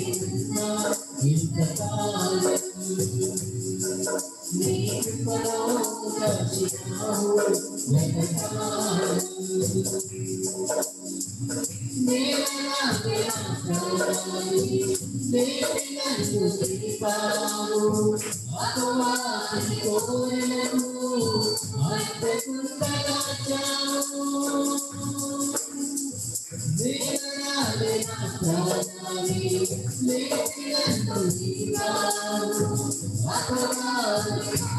నేనున్నా ఇంతకాలం నీ కృపలో దాచినావు వెనకాలం నేనలా నిరాశరాయి, లేపి నన్ను తిరిపావు. అపవాది కోరలకు అంతకుండా కాచావు. నేనలా నిరాశరాయి, లేపి నన్ను తిరిపావు. అపవాది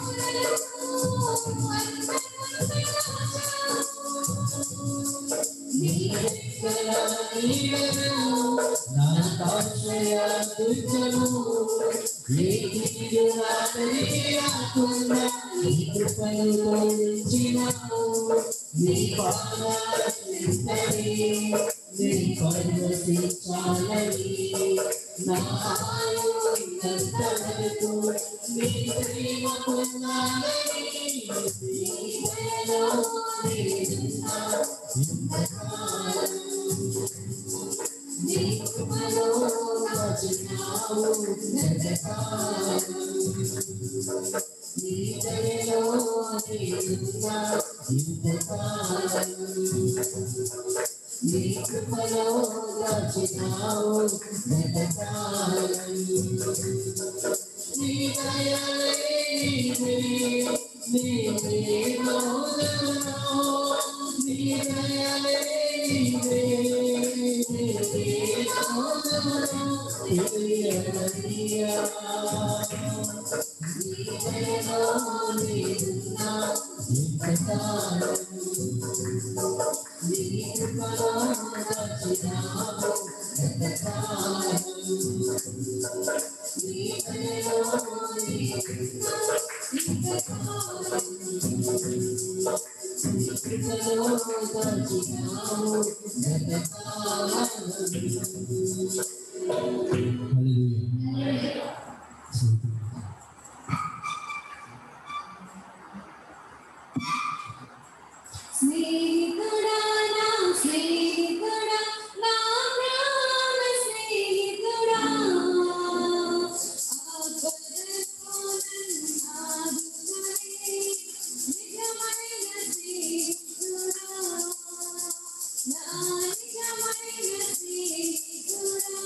స్నేహితుడా నా స్నేహితుడా నా ప్రాణ స్నేహితుడా నిజమైన స్నేహితుడా నా నిజమైన స్నేహితుడా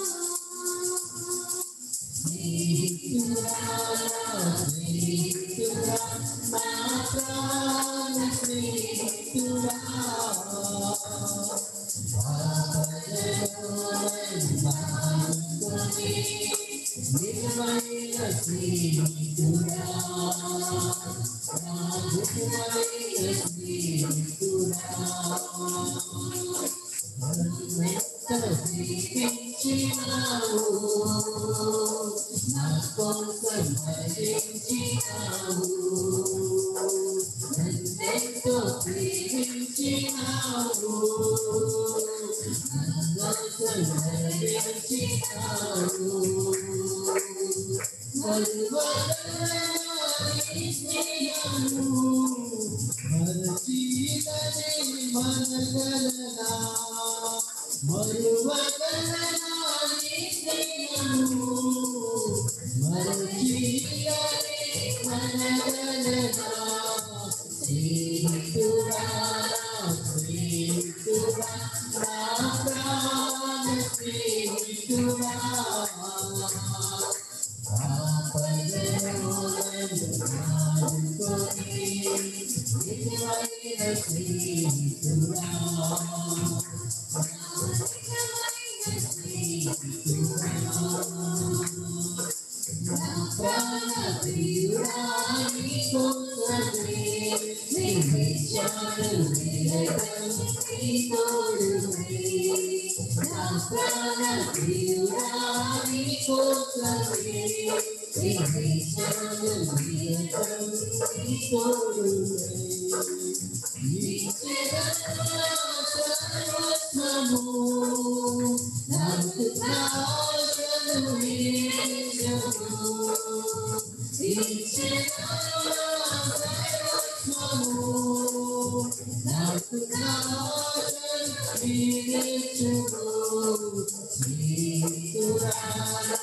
నాకు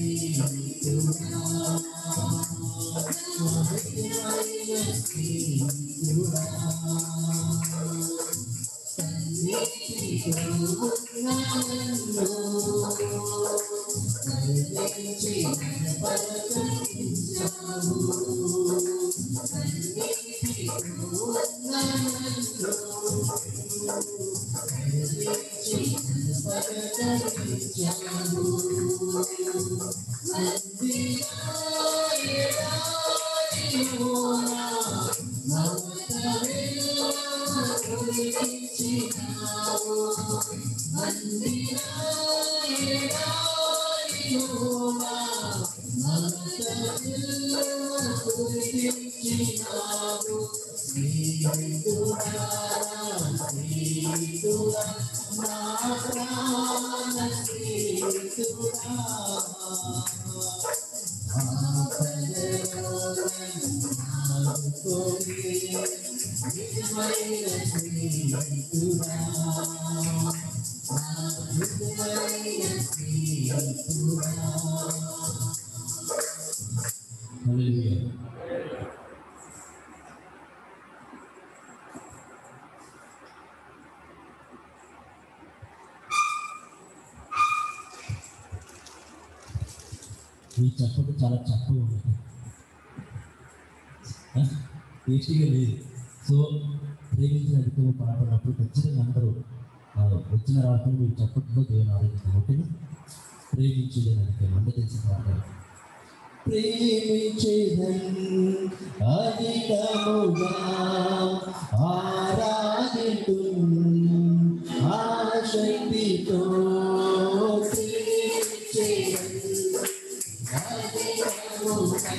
Hallelujah. ఈ చెప్పకు చాలా చక్కగా ఉంది టేస్టీగా లేదు సో ప్రేమించిన అధికంగా పాడుతున్నప్పుడు ఖచ్చితంగా అందరూ ఆ, వచ్చిన రాత్రి మీరు చెప్పట్లో దేవుని ఆరోగ్యం ఓకేనా ప్రేమించేదని అధికం అందరూ తెలిసిన పాట ప్రేమించేదన్ అధికముగా ఆరాధితు ఆశక్తితో ప్రేమించేదన్ అధికముగా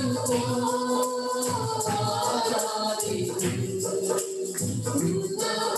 Thank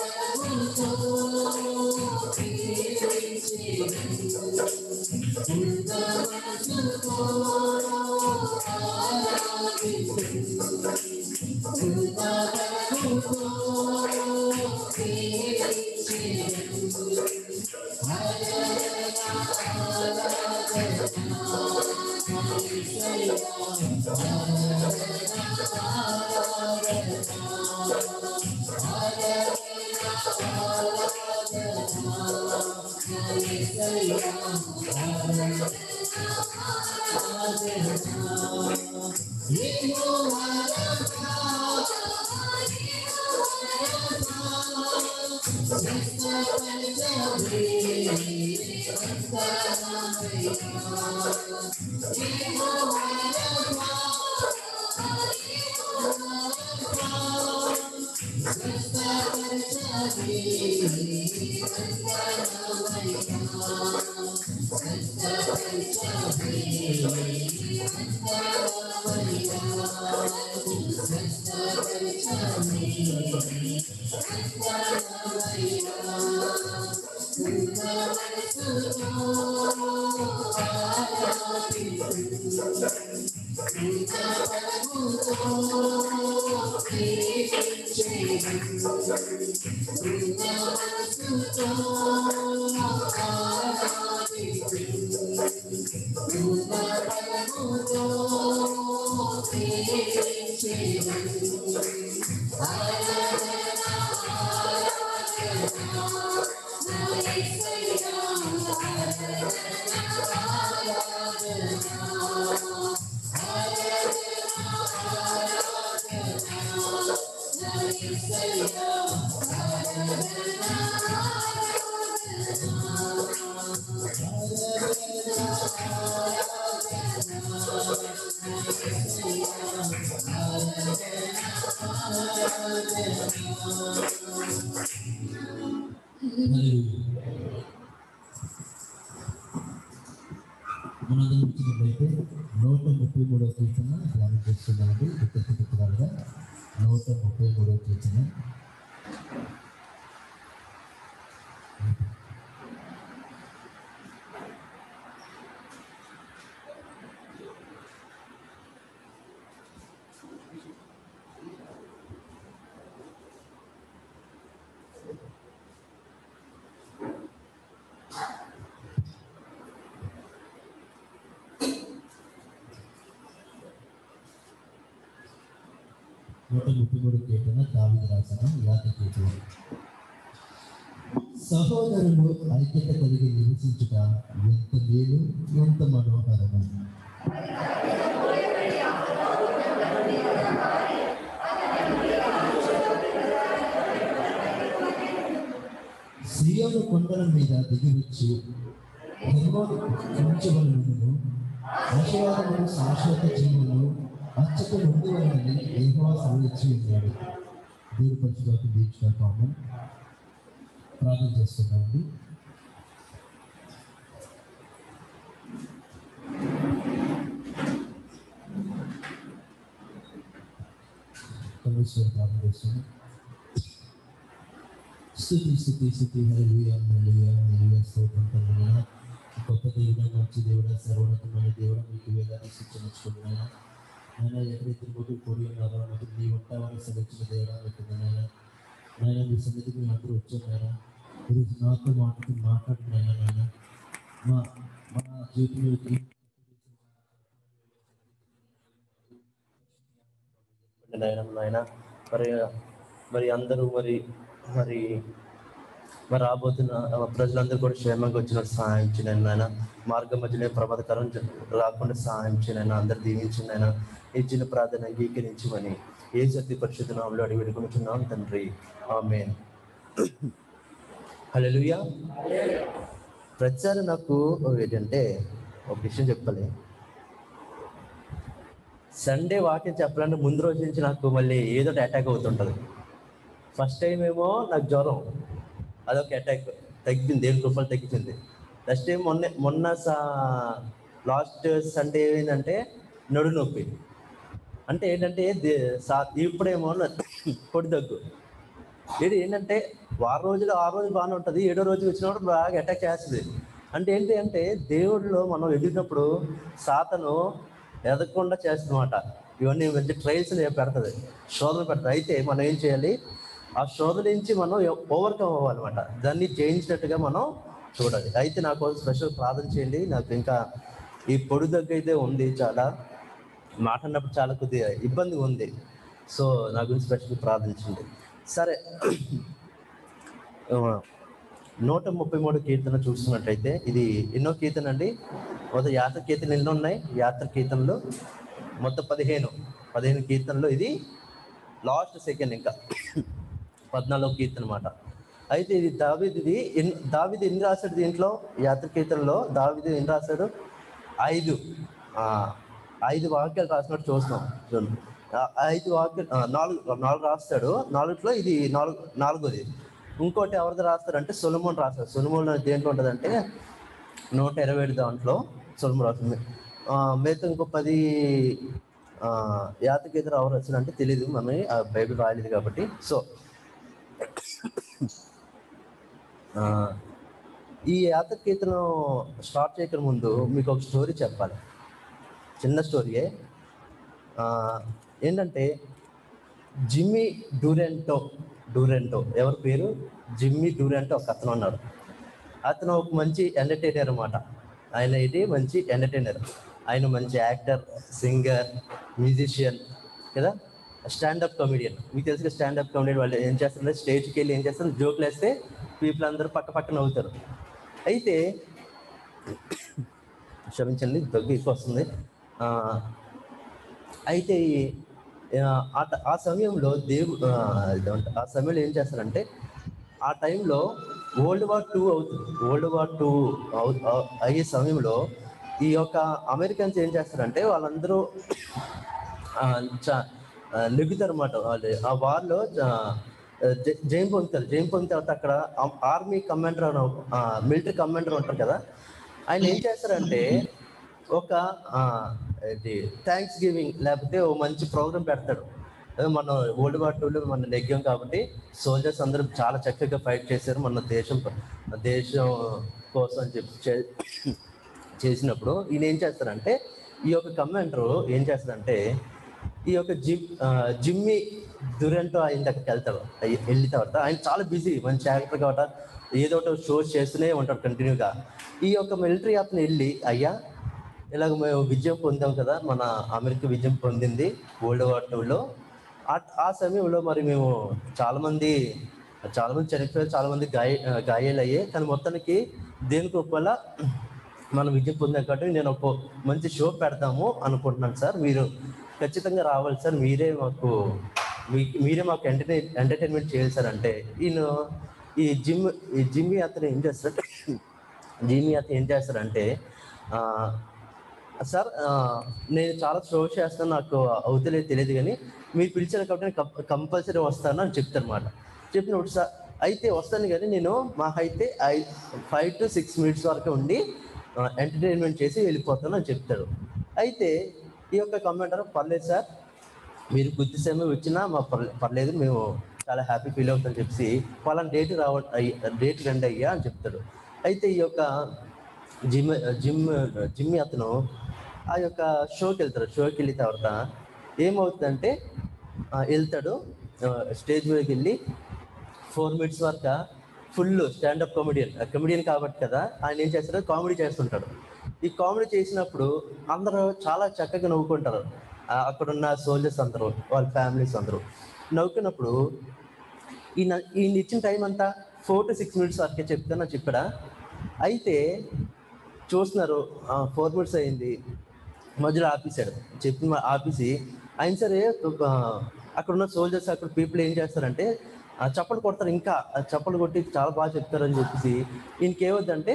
మనందరం ఇచ్చినట్లయితే నూట ముప్పై మూడవ కీర్తన ధ్యానం చేస్తున్నామండి ఇద్దరు పుస్తకాలుగా నూట ముప్పై మూడవ కీర్తన నూట ముప్పై మూడు కీర్తన దావిది రాసిన యాత కీర్తన సహోదరులు ఐక్యత కలిగి నివసించుట ఎంత మేలు ఎంత మనోహరము సియోను కొండల మీద దిగి వచ్చి ఉంచబడును ఆశీర్వాదములు శాశ్వత జీవులు అచ్చట ఉండవలని ఏహోవా సెలవిచ్చి ఉన్నాడు దేవుడి పరిశుభాకు దీక్ష పాము ప్రార్థన చేస్తున్నామండి కమిషన్ ప్రార్థన చేస్తున్నాం స్థుతి స్థుతి స్థుతి హల్లెలూయా హల్లెలూయా హల్లెలూయా స్తోత్రం తండ్రి గొప్ప దేవుడా మంచి దేవుడా సర్వోన్నతమైన దేవుడా మీకు వేదాన్ని శిక్షణించుకున్నాయా ఆయన ఎక్కడైతే ముగ్గురు కూడి ఉన్నారో మీకు నీ ఉంటామని సెలవించిన దేవుడా మీకు నాయన నాయన మీ సన్నిధికి మేము అందరూ వచ్చారు ఈరోజు నాతో మాట్లాడుతూ మాట్లాడుతున్నాయా నాయన మా మా జీవితంలోకి నాయన నాయన మరి మరి అందరూ మరి మరి మరి రాబోతున్న ఆ ప్రజలందరూ కూడా క్షేమంగా వచ్చినట్టు సహాయం చేయను నాయన మార్గం మధ్యలో ప్రమాదకరం జ- రాకుండా సహాయం చేయను అందరు దీవించిన ఆయన ఇచ్చిన ప్రార్థన అంగీకరించమని ఏ శక్తి పరిశుద్ధ నామంలో అడిగి పెట్టుకుంటున్నాం తండ్రి ఆమె హల్లెలూయా ప్రచారం నాకు ఏంటంటే ఒక విషయం చెప్పాలి సండే వాక్యం చెప్పాలంటే ముందు రోజు నుంచి నాకు మళ్ళీ ఏదో ఒకటి అటాక్ అవుతుంటుంది ఫస్ట్ టైం ఏమో నాకు జ్వరం అదొక అటాక్ తగ్గింది ఏడు రూపాయలు తగ్గించింది నెక్స్ట్ టైం మొన్న మొన్న సా లాస్ట్ సండే ఏమైందంటే నడు నొప్పి అంటే ఏంటంటే దే- సా- ఇప్పుడేమో నా- పొడి దగ్గు ఇది ఏంటంటే వారం రోజులు ఆ రోజు బాగానే ఉంటుంది ఏడో రోజు వచ్చినప్పుడు బాగా అటాక్ చేస్తుంది అంటే ఏంటి అంటే దేవుడిలో మనం ఎదిగినప్పుడు సాతను ఎదగకుండా చేస్తుందన్నమాట ఇవన్నీ మంచి ట్రయల్స్ పెడుతుంది శోధన పెడుతుంది అయితే మనం ఏం చేయాలి ఆ శోధ నుంచి మనం ఓవర్కమ్ అవ్వాలన్నమాట దాన్ని జయించినట్టుగా మనం చూడాలి అయితే నాకు స్పెషల్ ప్రార్థన చేయండి నాకు ఇంకా ఈ పొడి దగ్గర అయితే ఉంది చాలా మాట్లాడినప్పుడు చాలా కొద్దిగా ఇబ్బందిగా ఉంది సో నా గురించి స్పెషల్ ప్రార్థించండి సరే ఆ, నూట ముప్పై మూడు కీర్తన చూస్తున్నట్టయితే ఇది ఎన్నో కీర్తన అండి మొదటి యాత్ర కీర్తనలు ఎన్నో ఉన్నాయి యాత్ర కీర్తనలు మొత్తం పదిహేను పదిహేను కీర్తనలు ఇది లాస్ట్ సెకండ్ ఇంకా పద్నాలుగు కీర్తన అనమాట అయితే ఇది దావిదిది ఎన్ దావిది ఎన్ని రాశాడు దీంట్లో యాత్ర కీర్తనలో దావిది ఎన్ని రాశాడు ఐదు ఆ, ఐదు వాక్యాలు రాసినట్టు చూస్తున్నాం చూడండి ఆ, ఐదు వాక్యాలు ఆ, నాలుగు నాలుగు రాస్తాడు నాలుగులో ఇది నాలుగు నాలుగోది ఇంకోటి ఎవరిది రాస్తారంటే సొలమోన్ రాస్తాడు సొలమోన్ దేంట్లో ఉంటుందంటే నూట ఇరవై ఏడు దాంట్లో సొలమోన్ రాస్తుంది ఆ, మిగతా ఇంకో పది ఆ, యాతకేతర ఎవరు వచ్చారంటే తెలియదు మనం ఆ బైబిల్ రాయలేదు కాబట్టి సో ఆ, ఈ యాతకీతను స్టార్ట్ చేయక ముందు మీకు ఒక స్టోరీ చెప్పాలి చిన్న స్టోరీయే ఆ, ఏంటంటే జిమ్మీ డూరెంటో డూరెంటో ఎవరి పేరు జిమ్మీ డూరెంటో ఒక అతను ఉన్నాడు అతను ఒక మంచి ఎంటర్టైనర్ అనమాట ఆయన ఇది మంచి ఎంటర్టైనర్ ఆయన మంచి యాక్టర్ సింగర్ మ్యూజిషియన్ కదా స్టాండప్ కామెడియన్ మీకు తెలుసు స్టాండప్ కామెడియన్ వాళ్ళు ఏం చేస్తారంటే స్టేజ్కి వెళ్ళి ఏం చేస్తారు జోకులు వేస్తే పీపుల్ అందరూ పక్క పక్క నవ్వుతారు అయితే క్షమించండి దగ్గు ఎక్కువ వస్తుంది ఆ, అయితే ఈ- ఆ, ఆ ట- ఆ సమయంలో దేవు ఆ, ఇదేమంట- ఆ సమయంలో ఏం చేస్తారంటే ఆ టైంలో వరల్డ్ వార్ టూ అవుతుంది వరల్డ్ వార్ టూ అయ్యే సమయంలో ఈ యొక్క అమెరికన్స్ ఏం చేస్తారంటే వాళ్ళందరూ ఆ, చ- ఆ, నెగ్గుతారు అనమాట వాళ్ళు ఆ వార్లో జైన్ పొందుతారు జైన్ పొందిన తర్వాత అక్కడ ఆర్మీ కమాండర్ మిలిటరీ కమాండర్ ఉంటారు కదా ఆయన ఏం చేస్తారంటే ఒక ఆ, ఇది థ్యాంక్స్ గివింగ్ లేకపోతే ఓ మంచి ప్రోగ్రామ్ పెడతాడు అదే మన వరల్డ్ వార్ టూలో మన నెగ్గాం కాబట్టి సోల్జర్స్ అందరూ చాలా చక్కగా ఫైట్ చేశారు మన దేశం దేశం కోసం అని చెప్పి చే- చేసినప్పుడు ఈయన ఏం చేస్తారంటే ఈ యొక్క కమాండర్ ఏం చేస్తారంటే ఈ యొక్క జిమ్ ఆ, జిమ్మి దురెంటో ఆయన దగ్గరికి వెళ్తాడు అయ్యి- వెళ్ళిన తర్వాత ఆయన చాలా బిజీ మంచి యాక్టర్ కాబట్టి ఏదో ఒకటి షోస్ చేస్తూనే ఉంటాడు కంటిన్యూగా ఈ యొక్క మిలిటరీ అతను వెళ్ళి అయ్యా ఇలాగ మేము విజయం పొందాం కదా మన అమెరికా విజయం పొందింది వరల్డ్ వార్ టూలో ఆ- ఆ సమయంలో మరి మేము చాలా మంది చాలా మంది చనిపోయారు చాలా మంది గాయ గాయాలు అయ్యాయి కానీ మొత్తానికి దేని వల్ల మనం విజయం పొందాం కాబట్టి నేను ఒక మంచి షో పెడతాము అనుకుంటున్నాను సార్ మీరు ఖచ్చితంగా రావాలి సార్ మీరే మాకు మీ- మీరే మాకు ఎంటర్టైన్ ఎంటర్టైన్మెంట్ చేయాలి సార్ అంటే ఈయన ఈ జిమ్ ఈ జిమ్మి అతను ఏం చేస్తాడు జిమ్మి అతను ఏం చేస్తాడంటే ఆ, సార్ ఆ, నేను చాలా షో చేస్తాను నాకు అవుతలేదు తెలియదు కానీ మీరు పిలిచారు కాబట్టి నేను కంపల్సరీ వస్తాను అని చెప్తారన్నమాట చెప్పినప్పుడు సార్ అయితే వస్తాను కానీ నేను మాకు అయితే I five to six minutes వరకు ఉండి ఎంటర్టైన్మెంట్ చేసి వెళ్ళిపోతాను అని చెప్తాడు అయితే ఈ యొక్క కమెంటర్ పర్లేదు సార్ మీరు కొద్ది సమయం వచ్చినా మా పర్లే- పర్లేదు మేము చాలా హ్యాపీ ఫీల్ అవుతాం చెప్పి పలానా డేట్ రావ డేట్ రండి అయ్యా అని చెప్తాడు అయితే ఈ యొక్క జిమ్ జిమ్ జిమ్ అతను ఆ యొక్క షోకి వెళ్తాడు షోకి వెళ్ళిన తర్వాత ఏమవుతుందంటే ఆ, వెళ్తాడు స్టేజ్ మీదకి వెళ్ళి ఫోర్ మినిట్స్ వరకు ఫుల్ స్టాండప్ కామెడియన్ కమెడియన్ కాబట్టి కదా ఆయన ఏం చేస్తాడు కామెడీ చేస్తుంటాడు ఈ కామెడీ చేసినప్పుడు అందరూ చాలా చక్కగా నవ్వుకుంటారు ఆ, అక్కడున్న సోల్జర్స్ అందరూ వాళ్ళ ఫ్యామిలీస్ అందరూ నవ్వుకున్నప్పుడు ఈయన ఈయన ఇచ్చిన టైం అంతా ఫోర్ టు సిక్స్ మినిట్స్ వరకే చెప్తాను చెప్పాడా అయితే చూస్తున్నారు ఫోర్ మినిట్స్ అయింది మధ్యలో ఆపేశాడు చెప్పి మ- ఆపేసి ఆయన సరే ఒక, అక్కడ ఉన్న సోల్జర్స్ అక్కడ పీపుల్ ఏం చేస్తారంటే ఆ, చప్పలు కొడతారు ఇంకా ఆ చప్పలు కొట్టి చాలా బాగా చెప్తారని చెప్పేసి ఈయనకేమవుతుందంటే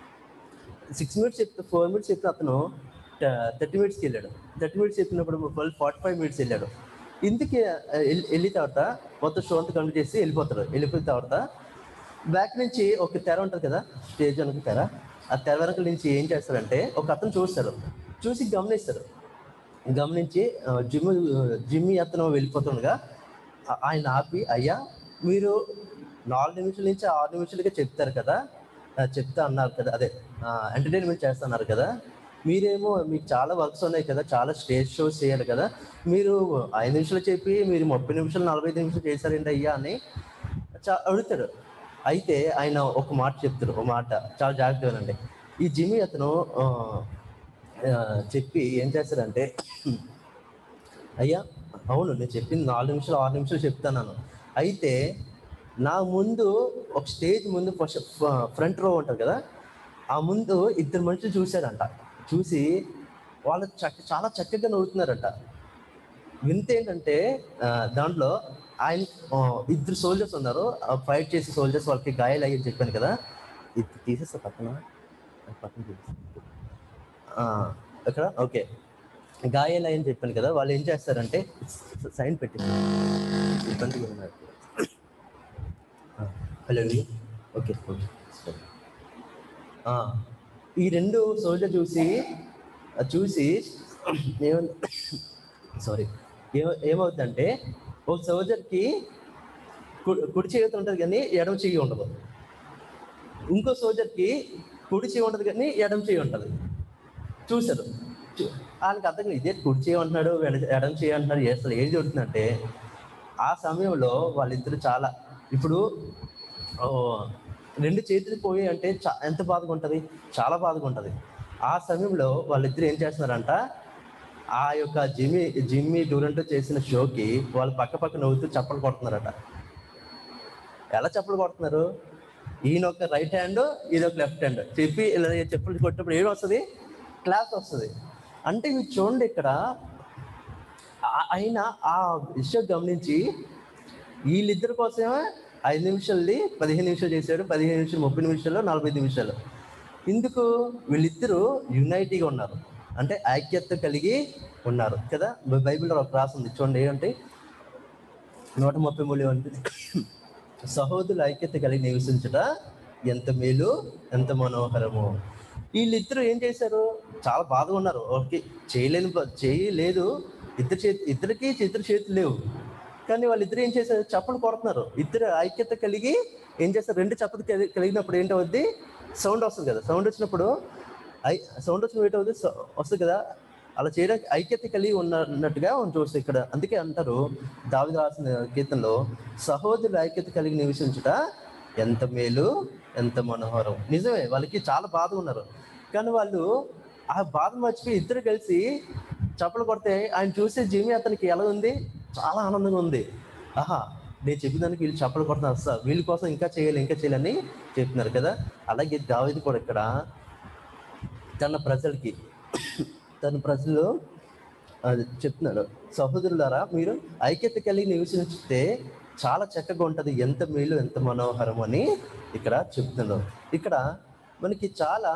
సిక్స్ మినిట్స్ చెప్తే ఫోర్ మినిట్స్ చెప్పిన అతను థర్టీ మినిట్స్కి వెళ్ళాడు థర్టీ మినిట్స్ చెప్పినప్పుడు ట్వెల్వ్ ఫార్టీ ఫైవ్ మినిట్స్ వెళ్ళాడు ఇందుకే ఆ, వెళ్ళి- వెళ్ళిన తర్వాత మొత్తం షో అంతా కంప్లీట్ చేసి వెళ్ళిపోతారు వెళ్ళిపోయిన తర్వాత బ్యాక్ నుంచి ఒక తెర ఉంటుంది కదా స్టేజ్ వెనక తెర ఆ తెర వెనక నుంచి ఏం చేస్తారంటే ఒక అతను చూస్తారు చూసి గమనిస్తారు గమనించి ఆ, జిమ్ జిమ్మి అతను వెళ్ళిపోతుండగా ఆ- ఆయన ఆపి అయ్యా మీరు నాలుగు నిమిషాల నుంచి ఆరు నిమిషాలుగా చెప్తారు కదా ఆ, చెప్తా అన్నారు కదా అదే ఎంటర్టైన్మెంట్ చేస్తున్నారు కదా మీరేమో మీకు చాలా వర్క్స్ ఉన్నాయి కదా చాలా స్టేజ్ షోస్ చేయాలి కదా మీరు ఐదు నిమిషాలు చెప్పి మీరు ముప్పై నిమిషాలు నలభై ఐదు నిమిషాలు చేశారండి అయ్యా అని చా- అడుగుతాడు అయితే ఆయన ఒక మాట చెప్తాడు ఒక మాట చాలా జాగ్రత్తగా వినండి ఈ జిమ్మి అతను ఆ, ఆ, చెప్పి ఏం చేస్తాడంటే అయ్యా అవును నేను చెప్పింది నాలుగు నిమిషాలు ఆరు నిమిషాలు చెప్తాను అయితే నా ముందు ఒక స్టేజ్ ముందు ఫస్ట్ ఫ్రంట్ రో ఉంటుంది కదా ఆ ముందు ఇద్దరు మనుషులు చూశారంట చూసి వాళ్ళు చక్క చాలా చక్కగా నవ్వుతున్నారంట వింత ఏంటంటే ఆ, దాంట్లో ఆయన ఆ, ఇద్దరు సోల్జర్స్ ఉన్నారు ఫైట్ చేసే సోల్జర్స్ వాళ్ళకి గాయాలు అయ్యని చెప్పాను కదా ఇది తీసేస్తా పక్కన అది పక్కన తీసేస్తా. ఆ, ఇక్కడ ఓకే గాయాలు అయ్యని చెప్పాను కదా వాళ్ళు ఏం చేస్తారంటే సైన్ పెట్టింది ఇబ్బందిగా ఉన్నారు హలో ఓకే ఓకే ఆ, ఈ రెండు సోల్జర్ చూసి అది చూసి ఏమ సారీ ఏమ ఏమవుతుందంటే ఒక సోల్జర్కి కుడి కుడి చేతి ఉంటుంది కానీ ఎడమ చెయ్యి ఉండదు ఇంకో సోల్జర్కి కుడి చెయ్యి ఉంటుంది కానీ ఎడమ చెయ్యి ఉంటుంది చూశారు చూ- వాళ్ళకి అర్థం కాదు, ఇదే కుడి చేయి అంటున్నాడు ఎడ- ఎడమ చేయి అంటున్నాడు అసలు ఏం జరుగుతుందంటే ఆ సమయంలో వాళ్ళిద్దరు చాలా ఇప్పుడు ఓ, రెండు చేతులు పోయి అంటే చా- ఎంత బాధగా ఉంటుంది చాలా బాధగా ఉంటుంది ఆ సమయంలో వాళ్ళిద్దరు ఏం చేస్తున్నారంట ఆ యొక్క జిమ్మి జిమ్మి డూరంటో చేసిన షోకి వాళ్ళు పక్క పక్క నవ్వుతూ చప్పలు కొడుతున్నారట ఎలా చప్పలు కొడుతున్నారు ఈయన ఒక రైట్ హ్యాండ్ ఈయన ఒక లెఫ్ట్ హ్యాండ్ చెప్పి ఇలా చెప్పులు కొట్టినప్పుడు ఏం వస్తుంది క్లాస్ వస్తుంది అంటే ఇవి చూడండి ఇక్కడ ఆ- ఆయన ఆ విషయం గమనించి వీళ్ళిద్దరి కోసమే ఐదు నిమిషాలది పదిహేను నిమిషాలు చేశాడు పదిహేను నిమిషాలు ముప్పై నిమిషాలు నలభై నిమిషాలు ఇందుకు వీళ్ళిద్దరూ యునైటీగా ఉన్నారు అంటే ఐక్యత కలిగి ఉన్నారు కదా బైబిల్లో ఒక రాసి ఉంది చూడండి ఏంటంటే నూట ముప్పై మూడు అంటే సహోదరుల ఐక్యత కలిగి నివసించుట ఎంత మేలు ఎంత మనోహరము వీళ్ళిద్దరూ ఏం చేశారు చాలా బాధగా ఉన్నారు ఓకే చేయలేని ప- చేయలేదు ఇద్దరు చేతి ఇద్దరికి ఇద్దరు చేతులు లేవు కానీ వాళ్ళిద్దరు ఏం చేశారు చప్పలు కొడుతున్నారు ఇద్దరు ఐక్యత కలిగి ఏం చేస్తారు రెండు చప్పలు కలి- కలిగినప్పుడు ఏంటవుద్ది సౌండ్ వస్తుంది కదా సౌండ్ వచ్చినప్పుడు ఐ సౌండ్ వచ్చిన ఏంటవుద్ది స- వస్తుంది కదా అలా చేయడానికి ఐక్యత కలిగి ఉన్నట్టుగా మనం చూస్తే ఇక్కడ అందుకే అంటారు దావిద రాసిన కీర్తనలో సహోదరుల ఐక్యత కలిగి నివసించుట ఎంత మేలు ఎంత మనోహరం నిజమే వాళ్ళకి చాలా బాధ ఉన్నారు కానీ వాళ్ళు ఆ బాధ మర్చిపోయి ఇద్దరు కలిసి చప్పలు కొడితే ఆయన చూసే జిమి అతనికి ఎలా ఉంది చాలా ఆనందంగా ఉంది ఆహా నేను చెప్పిన వీళ్ళు చప్పలు కొడుతున్నారు సార్ వీళ్ళ కోసం ఇంకా చేయాలి ఇంకా చేయాలని చెప్తున్నారు కదా అలాగే దావిది కూడా ఇక్కడ తన ప్రజలకి తన ప్రజలు అది చెప్తున్నాడు సహోదరులారా మీరు ఐక్యత కలిగి నివసించితే చాలా చక్కగా ఉంటుంది ఎంత మేలు ఎంత మనోహరం అని ఇక్కడ చెప్తున్నాడు ఇక్కడ మనకి చాలా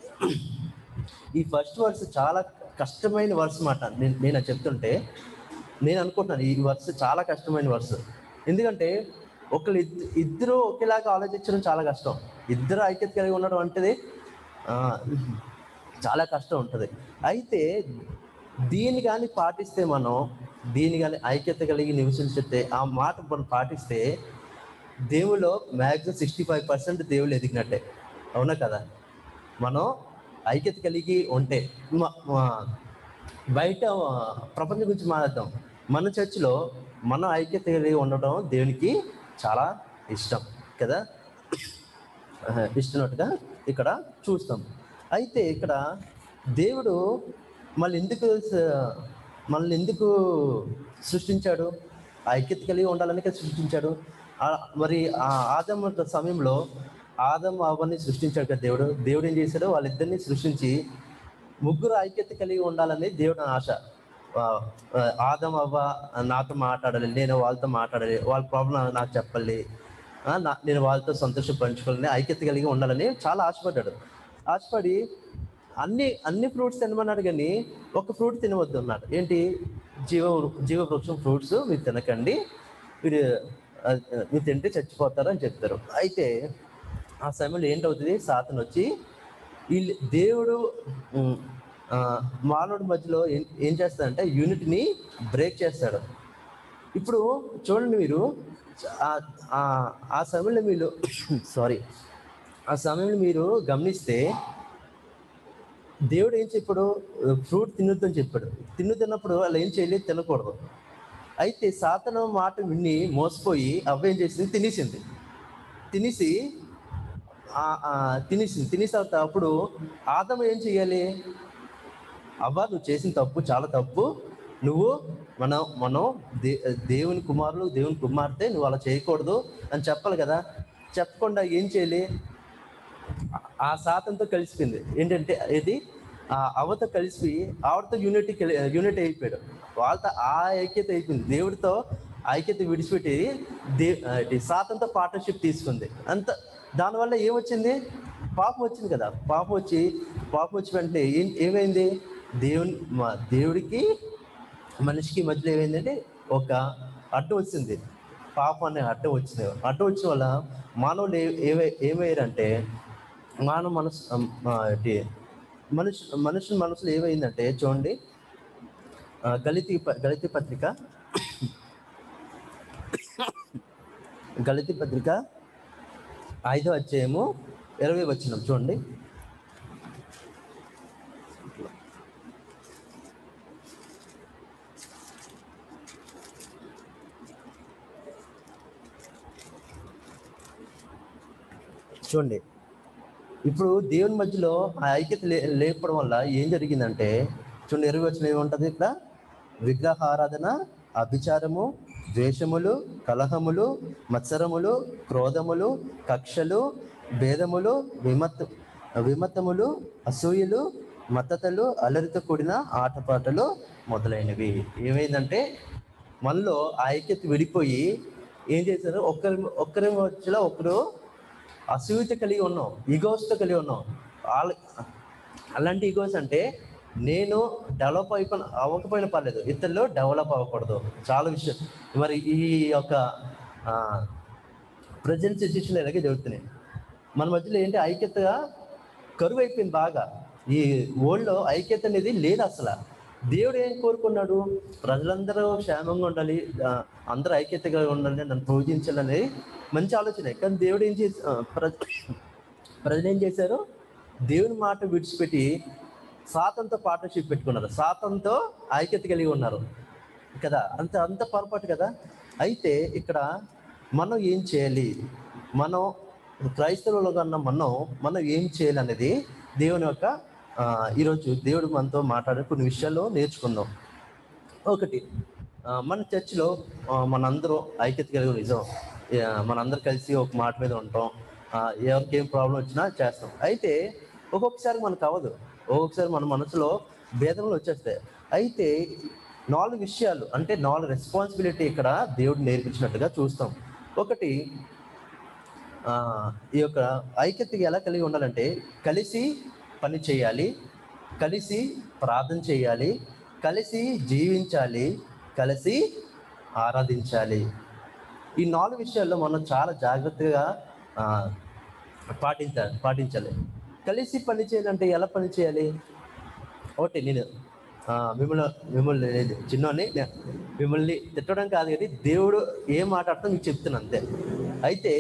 ఈ ఫస్ట్ వర్స్ చాలా కష్టమైన వర్స్ మాట నేను నేను అది చెప్తుంటే నేను అనుకుంటున్నాను ఈ వర్స్ చాలా కష్టమైన వర్స్ ఎందుకంటే ఒకళ్ళు ఇద్- ఇద్దరు ఒకేలాగా ఆలోచించడం చాలా కష్టం ఇద్దరు ఐక్యత కలిగి ఉండడం అంటే ఆ, చాలా కష్టం ఉంటుంది అయితే దీన్ని కానీ పాటిస్తే మనం దీన్ని కానీ ఐక్యత కలిగి నివసించితే ఆ మాట మనం పాటిస్తే దేవులో మ్యాక్సిమం సిక్స్టీ ఫైవ్ పర్సెంట్ దేవుళ్ళు ఎదిగినట్టే అవునా కదా మనం ఐక్యత కలిగి ఉంటే మ- మ- బయట ఆ, ప్రపంచం గురించి మాట్లాడతాం మన చర్చిలో మనం ఐక్యత కలిగి ఉండడం దేవునికి చాలా ఇష్టం కదా ఆహా, ఇష్టనట్టుగా ఇక్కడ చూస్తాం అయితే ఇక్కడ దేవుడు మళ్ళీ ఎందుకు స- మనల్ని ఎందుకు సృష్టించాడు ఆ ఐక్యత కలిగి ఉండాలని కదా సృష్టించాడు ఆ- మరి ఆ ఆదం సమయంలో ఆదం అవన్నీ సృష్టించాడు కదా దేవుడు దేవుడు ఏం చేశాడు వాళ్ళిద్దరిని సృష్టించి ముగ్గురు ఐక్యత కలిగి ఉండాలని దేవుడు ఆశ ఆ, ఆ, ఆదం అవ్వ నాతో మాట్లాడాలి నేను వాళ్ళతో మాట్లాడాలి వాళ్ళ ప్రాబ్లం నాకు చెప్పాలి ఆ, నా- నేను వాళ్ళతో సంతోషం పంచుకోవాలని ఐక్యత కలిగి ఉండాలని చాలా ఆశపడ్డాడు ఆశపడి అన్ని అన్ని ఫ్రూట్స్ తినమన్నాడు కానీ ఒక ఫ్రూట్ తినవద్దు అన్నాడు ఏంటి జీవ జీవ వృక్షం ఫ్రూట్స్ మీరు తినకండి మీరు ఆ, మీరు తింటే చచ్చిపోతారు అని చెప్తారు అయితే ఆ సమయంలో ఏంటవుతుంది సాతను వచ్చి వీళ్ళు దేవుడు ఉమ్, ఆ, మానవుడి మధ్యలో ఏం ఏం చేస్తాడంటే యూనిట్ని బ్రేక్ చేస్తాడు ఇప్పుడు చూడండి మీరు ఆ- ఆ- ఆ సమయంలో మీరు సారీ ఆ సమయంలో మీరు గమనిస్తే దేవుడు ఏం చెప్పాడు ఫ్రూట్ తినొద్దని చెప్పాడు తిన్ను తిన్నప్పుడు వాళ్ళు ఏం చేయలేదు తినకూడదు అయితే సాతన మాట విని మోసపోయి అవ్వ ఏం చేసింది తినేసింది తినేసి ఆ- ఆ తినేసింది తినేసిన తర్వాత అప్పుడు ఆదం ఏం చేయాలి అవ్వ నువ్వు చేసిన తప్పు చాలా తప్పు నువ్వు మనం మనం దే దేవుని కుమారులు దేవుని కుమార్తె నువ్వు అలా చేయకూడదు అని చెప్పాలి కదా చెప్పకుండా ఏం చేయాలి ఆ- ఆ శాతంతో కలిసిపోయింది ఏంటంటే ఇది ఆ అవతో కలిసి ఆవిడతో యూనిటీ యూనిట్ అయిపోయాడు వాళ్ళతో ఆ ఐక్యత అయిపోయింది దేవుడితో ఐక్యత విడిచిపెట్టి దే ఆ, ఇది సాతంతో పార్ట్నర్షిప్ తీసుకుంది అంత దానివల్ల ఏమొచ్చింది పాపం వచ్చింది కదా పాపం వచ్చి పాపం వచ్చి వెంటనే ఏం ఏమైంది దేవుని మా దేవుడికి మనిషికి మధ్యలో ఏమైందంటే ఒక అడ్డం వచ్చింది పాపం అనే అడ్డం వచ్చింది అడ్డం వచ్చిన వల్ల మానవులు ఏ- ఏమై ఏమయ్యారంటే మానవ మనసు ఆ, ఏంటి మనుషు మనుషుల మనసులో ఏమైందంటే చూడండి ఆ, గలితి ప- గలితి పత్రిక గలితి పత్రిక ఐదో అధ్యాయము ఇరవై వచ్చిన చూడండి చూడండి ఇప్పుడు దేవుని మధ్యలో ఆ ఐక్యత లే లేకపోవడం వల్ల ఏం జరిగిందంటే చూడండి ఎరుగు వచ్చిన ఏముంటుంది ఇక్కడ విగ్రహారాధన అభిచారము ద్వేషములు కలహములు మత్సరములు క్రోధములు కక్షలు భేదములు విమత్ విమతములు అసూయలు మత్తతలు అలరితో కూడిన ఆటపాటలు మొదలైనవి ఏమైందంటే మనలో ఆ ఐక్యత విడిపోయి ఏం చేశారు ఒక్కరి ఒక్కరి మధ్యలో ఒకరు అసూయత కలిగి ఉన్నాం ఈగోస్తో కలిగి ఉన్నాం వాళ్ళ అలాంటి ఈగోస్ అంటే నేను డెవలప్ అయిపోయిన అవ్వకపోయినా పర్లేదు ఇతరులు డెవలప్ అవ్వకూడదు చాలా విషయం మరి ఈ యొక్క ప్రజెంట్ సిచ్యువేషన్ ఇలాగే జరుగుతున్నాయి మన మధ్యలో ఏంటి ఐక్యతగా కరువు అయిపోయింది బాగా ఈ వరల్డ్లో ఐక్యత అనేది లేదు అసలు దేవుడు ఏం కోరుకున్నాడు ప్రజలందరూ క్షేమంగా ఉండాలి ఆ, అందరూ ఐక్యతగా ఉండాలి నన్ను పూజించాలని మంచి ఆలోచనే కానీ దేవుడు ఏం చేసి ఆ, ప్రజ ప్రజలు ఏం చేశారు దేవుని మాట విడిచిపెట్టి సాతంతో పార్ట్నర్షిప్ పెట్టుకున్నారు సాతంతో ఐక్యత కలిగి ఉన్నారు కదా అంత అంత పొరపాటు కదా అయితే ఇక్కడ మనం ఏం చేయాలి మనం క్రైస్తవులు కన్నా మనం మనం ఏం చేయాలి అనేది దేవుని యొక్క ఆ, ఈరోజు దేవుడు మనతో మాట్లాడే కొన్ని విషయాలు నేర్చుకుందాం ఒకటి ఆ, మన చర్చిలో ఆ, మనందరూ ఐక్యత కలిగి నిజం ఆ, మనందరూ కలిసి ఒక మాట మీద ఉంటాం ఆ, ఎవరికి ఏం ప్రాబ్లం వచ్చినా చేస్తాం అయితే ఒక్కొక్కసారి మనకు అవ్వదు ఒక్కొక్కసారి మన మనసులో భేదములు వచ్చేస్తాయి అయితే నాలుగు విషయాలు అంటే నాలుగు రెస్పాన్సిబిలిటీ ఇక్కడ దేవుడు నేర్పించినట్టుగా చూస్తాం ఒకటి ఆ, ఈ యొక్క ఐక్యతకి ఎలా కలిగి ఉండాలంటే కలిసి పని చేయాలి కలిసి ప్రార్థన చేయాలి కలిసి జీవించాలి కలిసి ఆరాధించాలి ఈ నాలుగు విషయాల్లో మనం చాలా జాగ్రత్తగా ఆ, పాటించాలి పాటించాలి కలిసి పని చేయాలంటే ఎలా పని చేయాలి ఒకటి నేను ఆ, మిమ్మల్ని మిమ్మల్ని నేను చిన్నోని నే- మిమ్మల్ని తిట్టడం కాదు కానీ దేవుడు ఏం మాట్లాడుతూ మీకు చెప్తున్నాను అంతే అయితే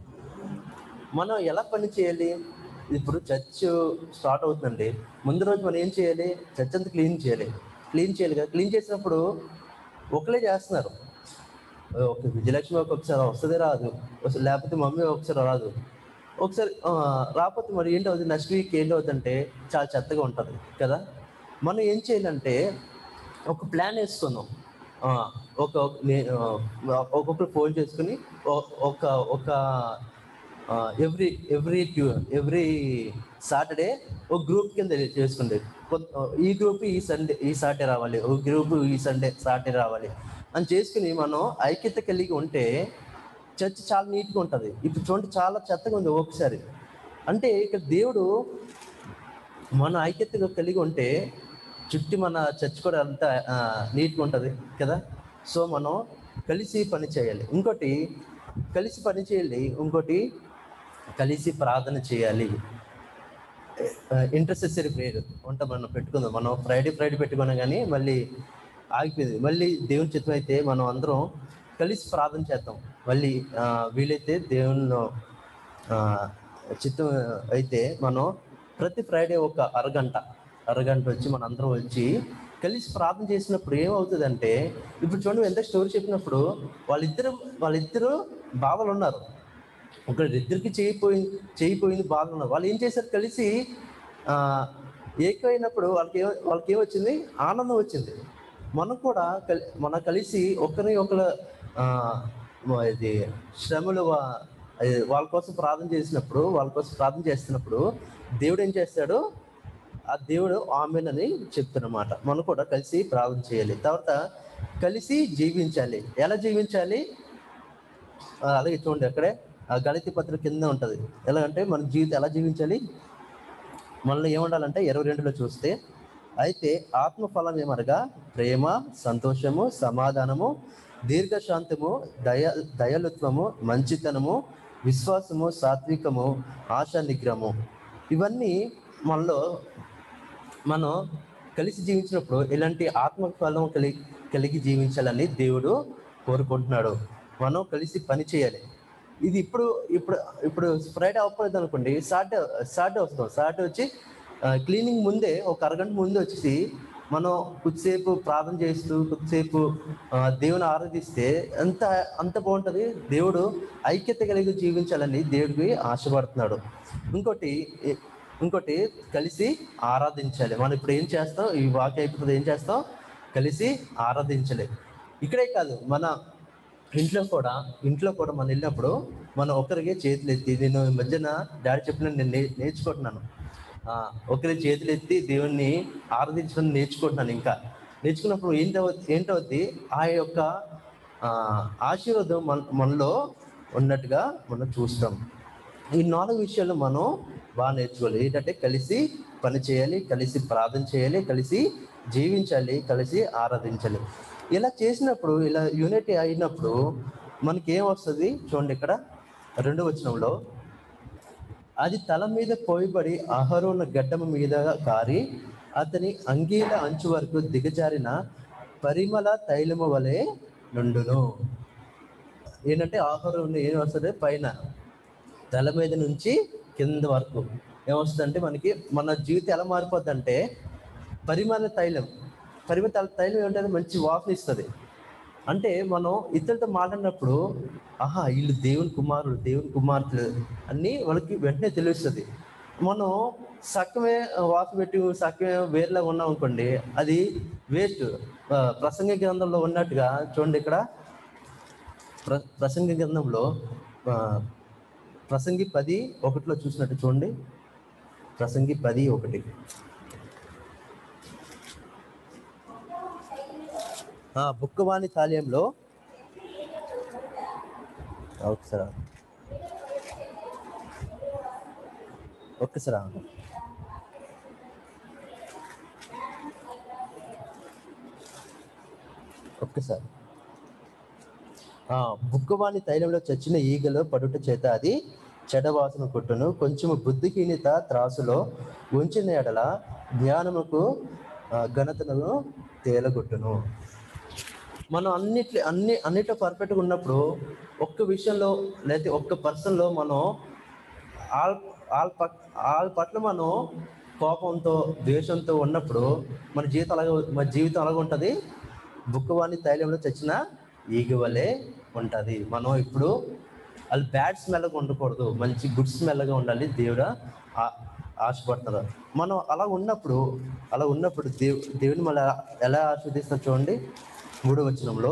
మనం ఎలా పని చేయాలి ఇప్పుడు చర్చ్ స్టార్ట్ అవుతుందండి ముందు రోజు మనం ఏం చేయాలి చర్చ్ అంతా క్లీన్ చేయాలి క్లీన్ చేయాలి కదా క్లీన్ చేసినప్పుడు ఒకలే చేస్తున్నారు ఒక విజయలక్ష్మి ఒక్కొక్కసారి వస్తుంది రాదు ఒకసారి లేకపోతే మమ్మీ ఒకసారి రాదు ఒకసారి ఆ, రాకపోతే మరి ఏంటి అవుతుంది నెక్స్ట్ వీక్ ఏంటి అవుతుందంటే చాలా చెత్తగా ఉంటుంది కదా మనం ఏం చేయాలంటే ఒక ప్లాన్ వేసుకుందాం ఆ, ఒక ఒక- నే- ఆ, ఒక్కొక్కరు ఫోన్ చేసుకుని ఒ- ఒక ఒక ఎవ్రీ ఎవ్రీ ట్యూ ఎవ్రీ సాటర్డే ఒక గ్రూప్ కింద చేసుకుంది కొత్త- ఈ గ్రూప్ ఈ సండే ఈ సాటర్డే రావాలి ఒక గ్రూప్ ఈ సండే సాటర్డే రావాలి అని చేసుకుని మనం ఐక్యత కలిగి ఉంటే చర్చ్ చాలా నీట్గా ఉంటుంది ఇప్పుడు చూడండి చాలా చెత్తగా ఉంది ఒకసారి అంటే ఇక్కడ దేవుడు మన ఐక్యతగా కలిగి ఉంటే చుట్టూ మన చర్చ్ కూడా అంత నీట్గా ఉంటుంది కదా సో మనం కలిసి పని చేయాలి ఇంకోటి కలిసి పని చేయాలి ఇంకోటి కలిసి ప్రార్థన చేయాలి ఇంటర్సెసరీ ప్రేయర్ ఉంటా మనం పెట్టుకుందాం మనం ఫ్రైడే ఫ్రైడే పెట్టుకున్నాం కానీ మళ్ళీ ఆగిపోయింది మళ్ళీ దేవుని చిత్తం అయితే మనం అందరం కలిసి ప్రార్థన చేద్దాం మళ్ళీ ఆ, వీలైతే దేవుని చిత్తం అయితే మనం ప్రతి ఫ్రైడే ఒక అరగంట అరగంట వచ్చి మనందరం వచ్చి కలిసి ప్రార్థన చేసినప్పుడు ఏమవుతుందంటే ఇప్పుడు చూడండి ఎంత స్టోరీ చెప్పినప్పుడు వాళ్ళిద్దరు వాళ్ళిద్దరు బావలు ఉన్నారు ఒకరిద్దరికి చేయిపోయి చేయిపోయింది బాధలు ఉన్నారు వాళ్ళు ఏం చేశారు కలిసి ఆ, ఏకమైనప్పుడు వాళ్ళకి ఏం వాళ్ళకి ఏమొచ్చింది ఆనందం వచ్చింది మనం కూడా కలి మన కలిసి ఒకరిని ఒకరు ఆ, మ- ఇది శ్రమలు వా- అది వాళ్ళ కోసం ప్రార్థన చేసినప్పుడు వాళ్ళ కోసం ప్రార్థన చేస్తున్నప్పుడు దేవుడు ఏం చేస్తాడు ఆ దేవుడు ఆమెనని చెప్తున్నమాట మనం కూడా కలిసి ప్రార్థన చేయాలి తర్వాత కలిసి జీవించాలి ఎలా జీవించాలి ఆ, అలాగే చూడండి అక్కడే ఆ గణిత పత్రిక కింద ఉంటుంది ఎలా అంటే మన జీవితం ఎలా జీవించాలి మనలో ఏముండాలంటే ఇరవై రెండులో చూస్తే అయితే ఆత్మఫలం ఏమనగా ప్రేమ సంతోషము సమాధానము దీర్ఘశాంతము దయ దయలుత్వము మంచితనము విశ్వాసము సాత్వికము ఆశా నిగ్రహము ఇవన్నీ మనలో మనం కలిసి జీవించినప్పుడు ఇలాంటి ఆత్మఫలం కలిగి కలిగి జీవించాలని దేవుడు కోరుకుంటున్నాడు మనం కలిసి పని చేయాలి ఇది ఇప్పుడు ఇప్పుడు ఇప్పుడు ఫ్రైడే అవ్వలేదు అనుకోండి సాటర్డే సాటర్డే వస్తాం సాటర్డే వచ్చి క్లీనింగ్ ముందే ఒక అరగంట ముందే వచ్చేసి మనం కొద్దిసేపు ప్రార్థన చేస్తూ కొద్దిసేపు ఆ, దేవుని ఆరాధిస్తే అంత అంత బాగుంటుంది దేవుడు ఐక్యత కలిగి జీవించాలని దేవుడికి ఆశపడుతున్నాడు ఇంకోటి ఏ- ఇంకోటి కలిసి ఆరాధించాలి మనం ఇప్పుడు ఏం చేస్తాం ఈ వాక్య అయిపోతుంది ఏం చేస్తాం కలిసి ఆరాధించాలి ఇక్కడే కాదు మన ఇంట్లో కూడా ఇంట్లో కూడా మనం వెళ్ళినప్పుడు మనం ఒకరికి చేతులు ఎత్తి నేను ఈ మధ్యన డాడీ చెప్పిన నేను నే- నేర్చుకుంటున్నాను ఆ, ఒకరి చేతులు ఎత్తి దేవుణ్ణి ఆరాధించడం నేర్చుకుంటున్నాను ఇంకా నేర్చుకున్నప్పుడు ఏంటవ ఏంటవుద్ది ఆ యొక్క ఆ, ఆశీర్వాదం మన మనలో ఉన్నట్టుగా మనం చూస్తాం ఈ నాలుగు విషయాలు మనం బాగా నేర్చుకోవాలి ఏంటంటే కలిసి పని చేయాలి కలిసి ప్రార్థన చేయాలి కలిసి జీవించాలి కలిసి ఆరాధించాలి ఇలా చేసినప్పుడు ఇలా యూనిటీ అయినప్పుడు మనకి ఏం వస్తుంది చూడండి ఇక్కడ రెండో వచనంలో అది తల మీద పోయిబడి అహరోన గడ్డము మీద కారి అతని అంగీల అంచు వరకు దిగజారిన పరిమళ తైలము వలె నుండును ఏంటంటే ఆహారం ఏం వస్తుంది పైన తల మీద నుంచి కింద వరకు ఏమొస్తుందంటే మనకి మన జీవితం ఎలా మారిపోద్ది అంటే పరిమాణ తైలం పరిమాణ తైల- తైలం ఏంటంటే మంచి వాసన ఇస్తుంది అంటే మనం ఇతరులతో మాట్లాడినప్పుడు ఆహా వీళ్ళు దేవుని కుమారుడు దేవుని కుమార్తెలు అన్నీ వాళ్ళకి వెంటనే తెలుస్తుంది మనం సక్కమే వాసన పెట్టి సక్కమే వేరేలా ఉన్నాం అనుకోండి అది వేస్ట్ ప్రసంగ గ్రంథంలో ఉన్నట్టుగా చూడండి ఇక్కడ ప్ర ప్రసంగ గ్రంథంలో ఆ, ప్రసంగి పది ఒకటిలో చూసినట్టు చూడండి ప్రసంగి పది ఒకటి ఆ, బుక్కవాణి తాలయంలో ఒకసారి ఆగు. ఒక్కసారి ఆగు. ఒక్కసారి ఆ బుగ్గవాణి తైలంలో చచ్చిన ఈగలో పడుట చేత అది చెడవాసన కొట్టును కొంచెము బుద్ధిహీనత త్రాసులో ఉంచిన ఎడల జ్ఞానముకు ఆ, ఘనతను తేలగొట్టును మనం అన్నిటి అన్ని అన్నిట్లో పర్ఫెక్ట్గా ఉన్నప్పుడు ఒక్క విషయంలో లేకపోతే ఒక్క పర్సన్లో మనం ఆల్ ఆల్ పట్ ఆల్ పట్ల మనం కోపంతో ద్వేషంతో ఉన్నప్పుడు మన జీవితం అలాగే మన జీవితం అలాగే ఉంటుంది బుక్కవాణి తైలంలో చచ్చిన ఈగ వలె ఉంటుంది మనం ఇప్పుడు వాళ్ళు బ్యాడ్ స్మెల్గా ఉండకూడదు మంచి గుడ్ స్మెల్గా ఉండాలి దేవుడు ఆ- ఆశపడుతున్నారు మనం అలా ఉన్నప్పుడు అలా ఉన్నప్పుడు దేవు దేవుని మళ్ళీ ఎలా ఆస్వాదిస్తాం చూడండి మూడో వచనంలో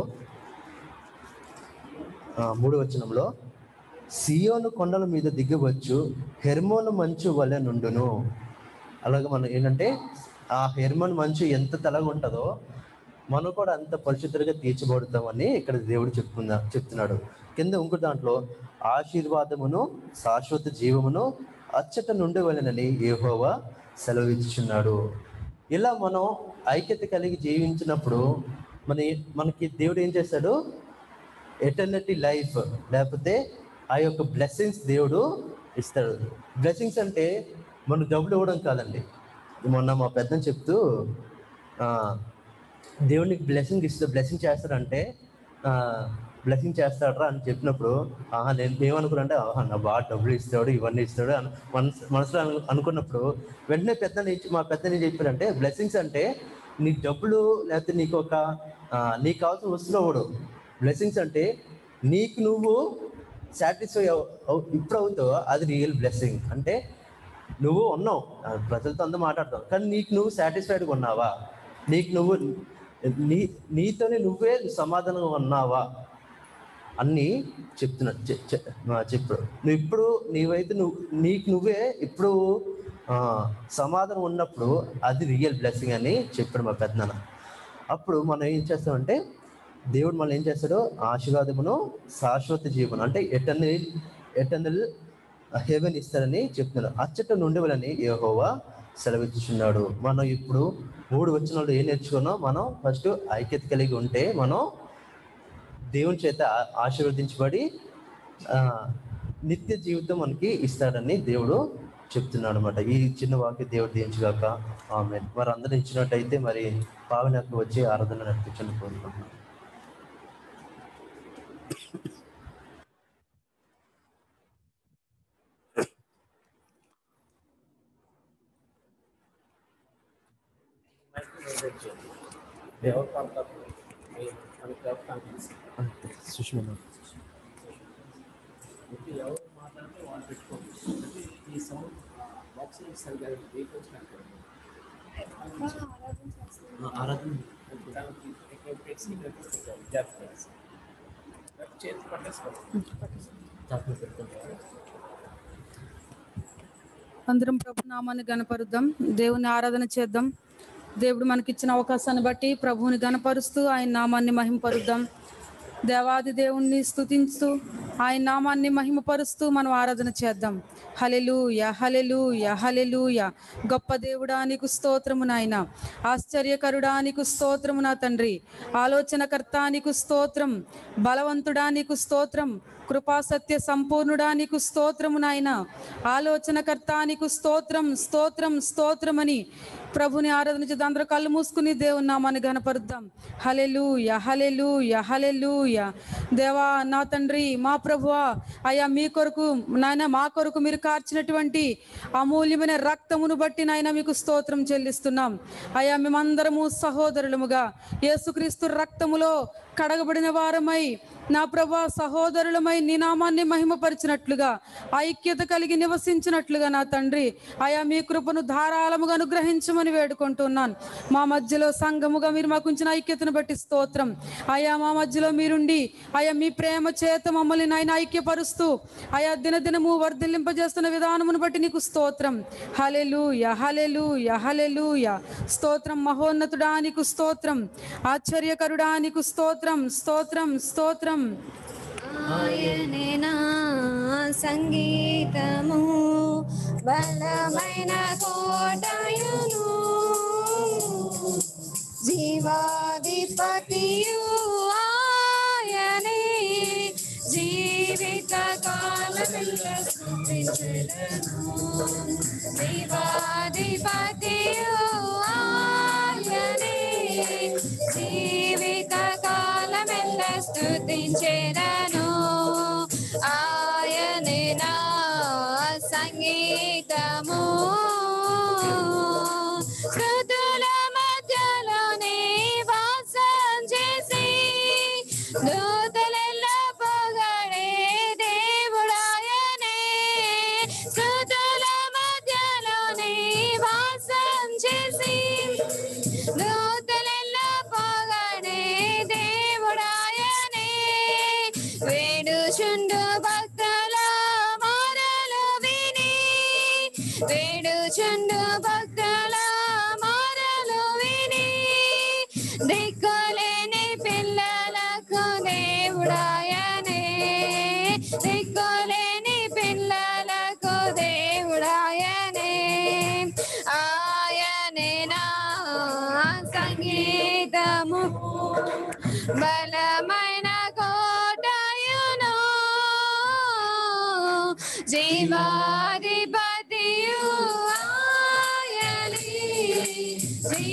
ఆ, మూడో వచనంలో సియోను కొండల మీద దిగవచ్చు హెర్మోను మంచు వలె నుండును అలాగే మనం ఏంటంటే ఆ హెర్మోన్ మంచు ఎంత తెల్లగా ఉంటుందో మనం కూడా అంత పరిశుద్ధంగా తీర్చబడుతామని ఇక్కడ దేవుడు చెప్తున్నా చెప్తున్నాడు కింద ఇంకో దాంట్లో ఆశీర్వాదమును శాశ్వత జీవమును అచ్చట నుండి వెళ్ళనని యెహోవా సెలవిచ్చుచున్నాడు ఇలా మనం ఐక్యత కలిగి జీవించినప్పుడు మన మనకి దేవుడు ఏం చేస్తాడు ఎటర్నిటీ లైఫ్ లేకపోతే ఆ యొక్క బ్లెస్సింగ్స్ దేవుడు ఇస్తాడు బ్లెస్సింగ్స్ అంటే మనకు డబ్బులు ఇవ్వడం కాదండి మొన్న మా పెద్దని చెప్తూ ఆ, దేవునికి బ్లెస్సింగ్ ఇస్తే బ్లెస్సింగ్ చేస్తాడంటే ఆ, బ్లెస్సింగ్ చేస్తాడరా అని చెప్పినప్పుడు ఆహా నేను ఏమనుకున్నానంటే ఆహా నా బాగా డబ్బులు ఇస్తాడు ఇవన్నీ ఇస్తాడు అని మనసు మనసులో అను- అనుకున్నప్పుడు వెంటనే పెద్ద నుంచి మా పెద్ద నేను చెప్పారంటే బ్లెస్సింగ్స్ అంటే నీ డబ్బులు లేకపోతే నీకు ఒక ఆ, నీకు కావాల్సిన వస్తువు అవ్వడు బ్లెస్సింగ్స్ అంటే నీకు నువ్వు సాటిస్ఫై ఇప్పుడు అవుతావు అది రియల్ బ్లెస్సింగ్ అంటే నువ్వు ఉన్నావు ఆ, ప్రజలతో అందరూ మాట్లాడతావు కానీ నీకు నువ్వు సాటిస్ఫైడ్గా ఉన్నావా నీకు నువ్వు నీ నీతోనే నువ్వే సమాధానంగా ఉన్నావా అన్నీ చెప్తున్నా చె- చె- ఆ, చెప్పు నువ్వు ఇప్పుడు నీవైతే నువ్వు నీకు నువ్వే ఇప్పుడు ఆ, సమాధానం ఉన్నప్పుడు అది రియల్ బ్లెస్సింగ్ అని చెప్పాడు మా పెద్దనాన్న అప్పుడు మనం ఏం చేస్తామంటే దేవుడు మనం ఏం చేస్తాడు ఆశీర్వాదమును శాశ్వత జీవనం అంటే ఎటర్నల్ ఎటర్నల్ హెవెన్ ఇస్తారని చెప్తున్నాడు అచ్చట నుండి వాళ్ళని యెహోవా సెలవిచ్చుచున్నాడు మనం ఇప్పుడు మూడు వచ్చిన వాళ్ళు ఏం నేర్చుకున్నాం మనం ఫస్ట్ ఐక్యత కలిగి ఉంటే మనం దేవుని చేత ఆ- ఆశీర్వదించబడి ఆ, నిత్య జీవితం మనకి ఇస్తాడని దేవుడు చెప్తున్నాడు అనమాట ఈ చిన్న వాక్య దేవుడు దీవించగాక ఆమె మరి అందరూ ఇచ్చినట్టయితే మరి పావనకు వచ్చి ఆరాధన నడిపించండి కోరుకుంటున్నాను ఎవరు పడతారు మనకి ఎవరు కనిపిస్తుంది సుష్మా ఇప్పుడు ఎవరు మాట్లాడితే వాళ్ళు పెట్టుకోండి అంటే ఈ సౌండ్ బాక్స్ సరిగ్గా వీక్ వచ్చినట్టు ఆరాధన దానికి ఇక్కడ పెట్టి ఇక్కడ తీసుకుంటారు జాగ్రత్త చేతి పట్టేసుకోండి అందరం ప్రభు నామాన్ని గనపరుద్దాం దేవుని ఆరాధన చేద్దాం దేవుడు మనకిచ్చిన అవకాశాన్ని బట్టి ప్రభువుని గనపరుస్తూ ఆయన నామాన్ని మహిమపరుద్దాం దేవాది దేవుణ్ణి స్తుతించుతూ ఆయన నామాన్ని మహిమపరుస్తూ మనం ఆరాధన చేద్దాం హలెలూయ హలెలూయ హలెలూయ గొప్ప దేవుడా నీకు స్తోత్రము నాయన ఆశ్చర్యకరుడా నీకు స్తోత్రము నా తండ్రి ఆలోచనకర్త నీకు స్తోత్రం బలవంతుడా నీకు స్తోత్రం కృపా సత్య సంపూర్ణుడా నీకు స్తోత్రము నాయన ఆలోచనకర్త నీకు స్తోత్రం స్తోత్రం స్తోత్రమని ప్రభుని ఆరాధన చేద్దాం అందరూ కళ్ళు మూసుకుని దేవుని నామాన్ని గనపరుద్దాం హలెలూయ హలెలూయ హలెలూయ దేవా నా తండ్రి మా ప్రభువా అయ్యా మీ కొరకు నాయన మా కొరకు మీరు కార్చినటువంటి అమూల్యమైన రక్తమును బట్టి నాయన మీకు స్తోత్రం చెల్లిస్తున్నాం అయ్యా మేమందరము సహోదరులముగా యేసుక్రీస్తు రక్తములో కడగబడిన వారమై నా ప్రభా సహోదరులమై నీ నామాన్ని మహిమపరిచినట్లుగా ఐక్యత కలిగి నివసించినట్లుగా నా తండ్రి అయా మీ కృపను ధారాళముగా అనుగ్రహించమని వేడుకుంటున్నాను మా మధ్యలో సంఘముగా మీరు మాకు ఉంచిన ఐక్యతను బట్టి స్తోత్రం అయా మా మధ్యలో మీరుండి అయా మీ ప్రేమ చేత మమ్మల్ని నాయన ఐక్యపరుస్తూ అయా దినదినము వర్ధిల్లింపజేస్తున్న విధానమును బట్టి నీకు స్తోత్రం హలెలూయ హలెలూయ హలెలూయ స్తోత్రం మహోన్నతుడా నీకు స్తోత్రం ఆశ్చర్యకరుడా నీకు స్తోత్రం స్తోత్రం స్తోత్రం ఆయనే నా సంగీతము బలమైన కోటయును జీవాధిపతియు ఆయనే జీవిత కాలమెల్ల స్తుతించెదను జీవాధిపతియు ఆయనే జీవిత కాలమెల్ల స్తుతించెదను ఆయనే నా సంగీతము స్థుతుల మధ్యలోనే వాసం చేసి దూతలెల్ల పొగడే దేవుడాయనే స్థుతుల మధ్యలోనే వాసం చేసి దూతలెల్ల పొగడే దేవుడాయనే వేడుచుండు భక్తుల మారలు విని వేడుచుండు భక్తుల మారలు విని దిక్కులేని పిల్లలకు దేవుడాయనే దిక్కులేని పిల్లలకు దేవుడాయనే ఆయనే నా సంగీతము బలమైన కోటయును జీవాధిపతియు ఆయనే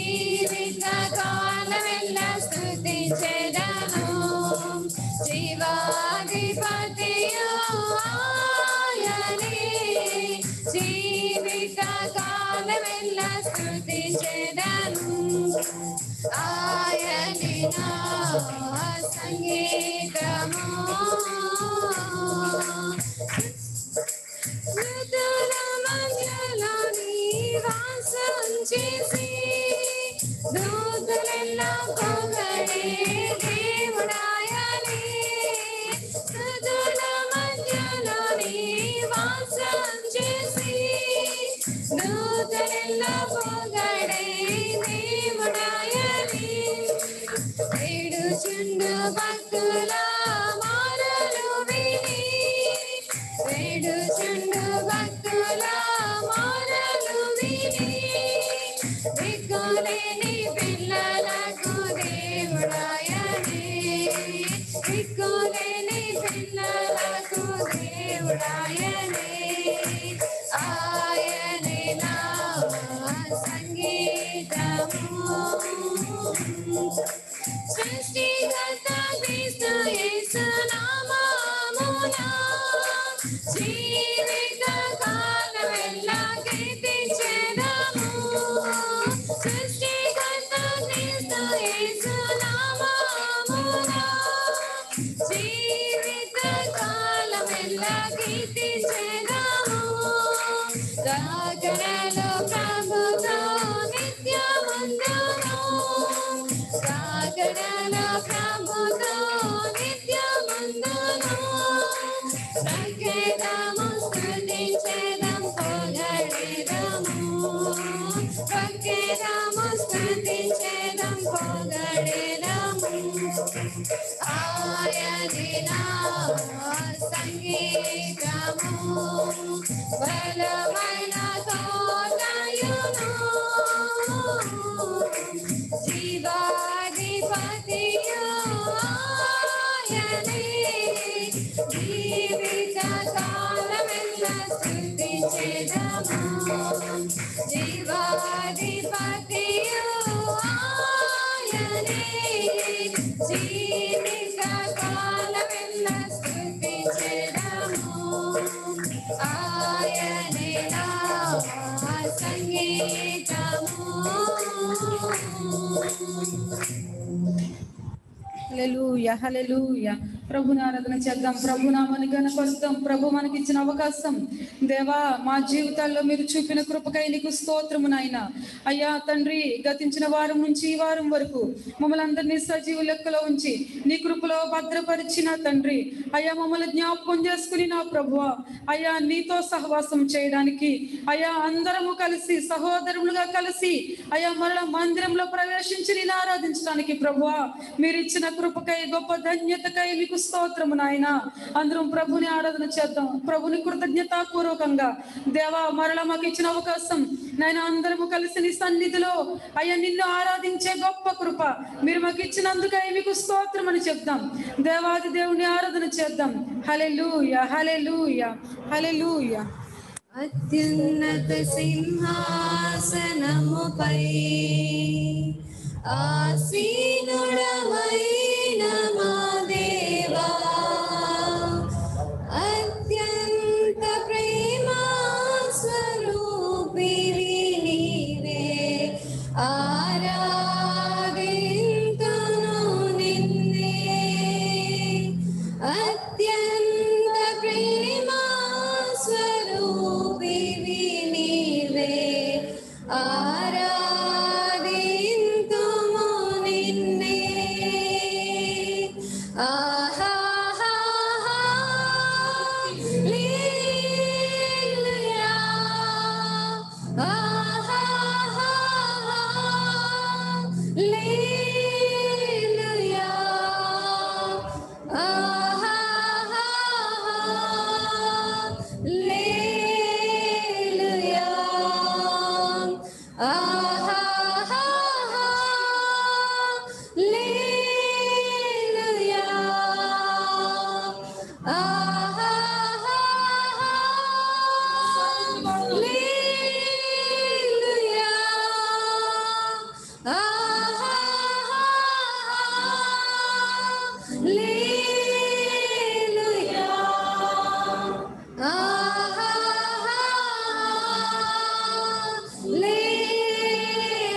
జీవిత కాలమెల్ల స్తుతించెదను జీవా స్తుతించెదను ఆయని నా సంగీతము మృదుల మధ్యలో నివాసం చేసి దూతలెల్లా పొగడే దేవుడాయనే మృదుల మధ్యలో నివాసం చేసి దూతలెల్లా పొగడే దేవుడాయనే ఏడుచుండు భక్తుల మారలు విని ఏడుచుండు భక్తుల మారలు విని దిక్కులేని పిల్లలకు దేవుడాయనే దిక్కులేని పిల్లలకు దేవుడాయనే ఆయనే నా సంగీతము సృష్టికర్త క్రీస్తు యేసు నామమున జీవిత కాలమెల్లా కీర్తించెదము సృష్టికర్త క్రీస్తు యేసు నామమున జీవిత కాలమెల్లా కీర్తించెదము రాకడలో ప్రభుతో నిత్యముందును రాకడలో ప్రభుతో నిత్యముందును ప్రఖ్యాతము స్తుతించెదం పొగడెదము ప్రఖ్యాతము స్తుతించెదం పొగడెదము ఆయనే నా సంగీతము బలమైన తోటయును జీవాధిపతియు ఆయనే జీవిత కాలమెల్లా స్తుతించెదము జీవాధిపతియు ఆయనే జీవిత కాలమెల్లా స్తుతించెదము ఆయనే నా సంగీతము హల్లెలూయా హల్లెలూయా ప్రభుని ఆరాధన చేద్దాం ప్రభు నామని కనపరుద్దాం ప్రభు మనకి ఇచ్చిన అవకాశం దేవా మా జీవితాల్లో మీరు చూపిన కృపకై నీకు స్తోత్రము నాయన అయ్యా తండ్రి గతించిన వారం నుంచి ఈ వారం వరకు మమ్మల్ని అందరినీ సజీవ లెక్కలో ఉంచి నీ కృపలో భద్రపరిచిన తండ్రి అయ్యా మమ్మల్ని జ్ఞాపకం చేసుకుని నా ప్రభు అయ్యా నీతో సహవాసం చేయడానికి అయ్యా అందరము కలిసి సహోదరులుగా కలిసి అయ్యా మరల మందిరంలో ప్రవేశించి నేను ఆరాధించడానికి ప్రభువా మీరు ఇచ్చిన కృపకై గొప్ప ధన్యతకై మీకు స్తోత్రము నాయన అందరం ప్రభుని ఆరాధన చేద్దాం ప్రభుని కృతజ్ఞతాపూర్వకంగా దేవా మరల మాకు ఇచ్చిన అవకాశం నాయన అందరము కలిసి నీ సన్నిధిలో అయ్యా నిన్ను ఆరాధించే గొప్ప కృప మీరు మాకు ఇచ్చినందుకై మీకు స్తోత్రం అని చెప్దాం దేవాది దేవుని ఆరాధన చేద్దాం హలెలూయ హలెలూయ హలెలూయ అత్యున్నత సింహాసనముపై ఆసీనుడమైన మా దేవా అత్యంత ప్రేమా స్వరూపివి నీవే ఆరాధింతును నిన్నే అత్యంత ప్రేమా స్వరూపివి నీవే ఆరాధింతుము నిన్నే ఆహాహాహా లీలయా ఆహాహాహా లీలయా ఆహాహాహా లీలయా ఆహాహాహా లీలయా ఆహాహాహా లీలయా ఆహాహాహా లీలయా ఆహాహాహా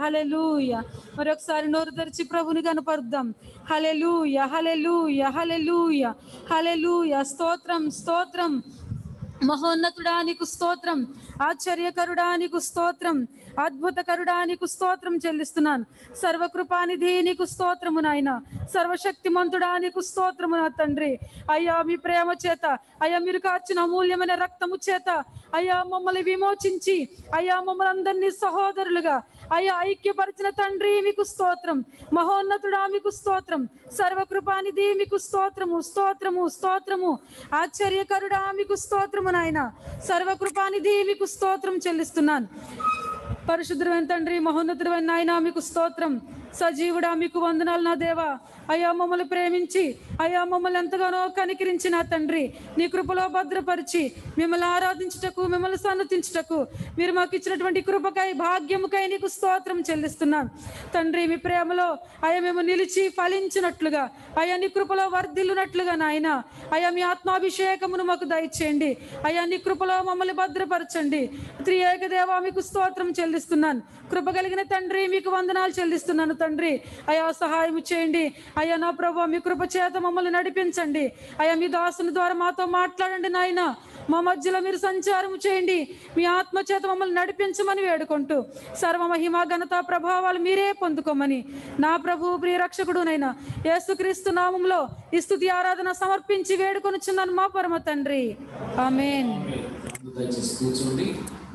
హలెలూయ మరొకసారి నోరు తెరిచి ప్రభుని కనపరుద్దాం హలెలూయ హలెలూయ హలెలూయ హలెలూయ స్తోత్రం స్తోత్రం మహోన్నతుడా నీకు స్తోత్రం ఆశ్చర్యకరుడా నీకు స్తోత్రం అద్భుతకరుడా నీకు స్తోత్రం చెల్లిస్తున్నాను సర్వకృపానిధి నీకు స్తోత్రము నాయన సర్వశక్తిమంతుడా నీకు స్తోత్రము నా తండ్రి అయ్యా మీ ప్రేమ చేత అయ్యా మీరు కార్చిన అమూల్యమైన రక్తము చేత అయ్యా మమ్మల్ని విమోచించి అయ్యా మమ్మల్ని అందరినీ సహోదరులుగా అయ్యా ఐక్యపరిచిన తండ్రి మీకు స్తోత్రం మహోన్నతుడా మీకు స్తోత్రం సర్వకృపానిధి మీకు స్తోత్రము స్తోత్రము స్తోత్రము ఆశ్చర్యకరుడా మీకు స్తోత్రము నాయన సర్వకృపానిధి మీకు స్తోత్రం చెల్లిస్తున్నాను పరిశుద్ధమైన తండ్రి మహోన్నతుడైన నాయన మీకు స్తోత్రం సజీవుడా మీకు వందనాలు నా దేవా అయ్యా మమ్మల్ని ప్రేమించి అయ్యా మమ్మల్ని ఎంతగానో కనికరించి నా తండ్రి నీ కృపలో భద్రపరిచి మిమ్మల్ని ఆరాధించుటకు మిమ్మల్ని సన్నతించుటకు మీరు మాకు ఇచ్చినటువంటి కృపకై భాగ్యముకై నీకు స్తోత్రం చెల్లిస్తున్నాను తండ్రి మీ ప్రేమలో అయ్యా మేము నిలిచి ఫలించినట్లుగా అయ్యా నీ కృపలో వర్ధిల్లునట్లుగా నాయన అయ్యా మీ ఆత్మాభిషేకమును మాకు దయచేయండి అయ్యా నీ కృపలో మమ్మల్ని భద్రపరచండి త్రియేక దేవా మీకు స్తోత్రం చెల్లిస్తున్నాను కృప కలిగిన తండ్రి మీకు వందనాలు చెల్లిస్తున్నాను తండ్రి అయా సహాయం చేయండి అయ్యా నా ప్రభు మీ కృప చేత మమ్మల్ని నడిపించండి అయ్యా మీ దాసుని ద్వారా మాతో మాట్లాడండి నాయన మా మధ్యలో మీరు సంచారం చేయండి మీ ఆత్మ చేత మమ్మల్ని నడిపించమని వేడుకుంటూ సర్వ మహిమ ఘనత ప్రభావాలు మీరే పొందుకోమని నా ప్రభు ప్రియ రక్షకుడునైనా యేసుక్రీస్తు నామంలో ఈ స్తుతి ఆరాధన సమర్పించి వేడుకొనుచున్నాను మా పరమ తండ్రి ఆమెన్ దయచేసి కూర్చోండి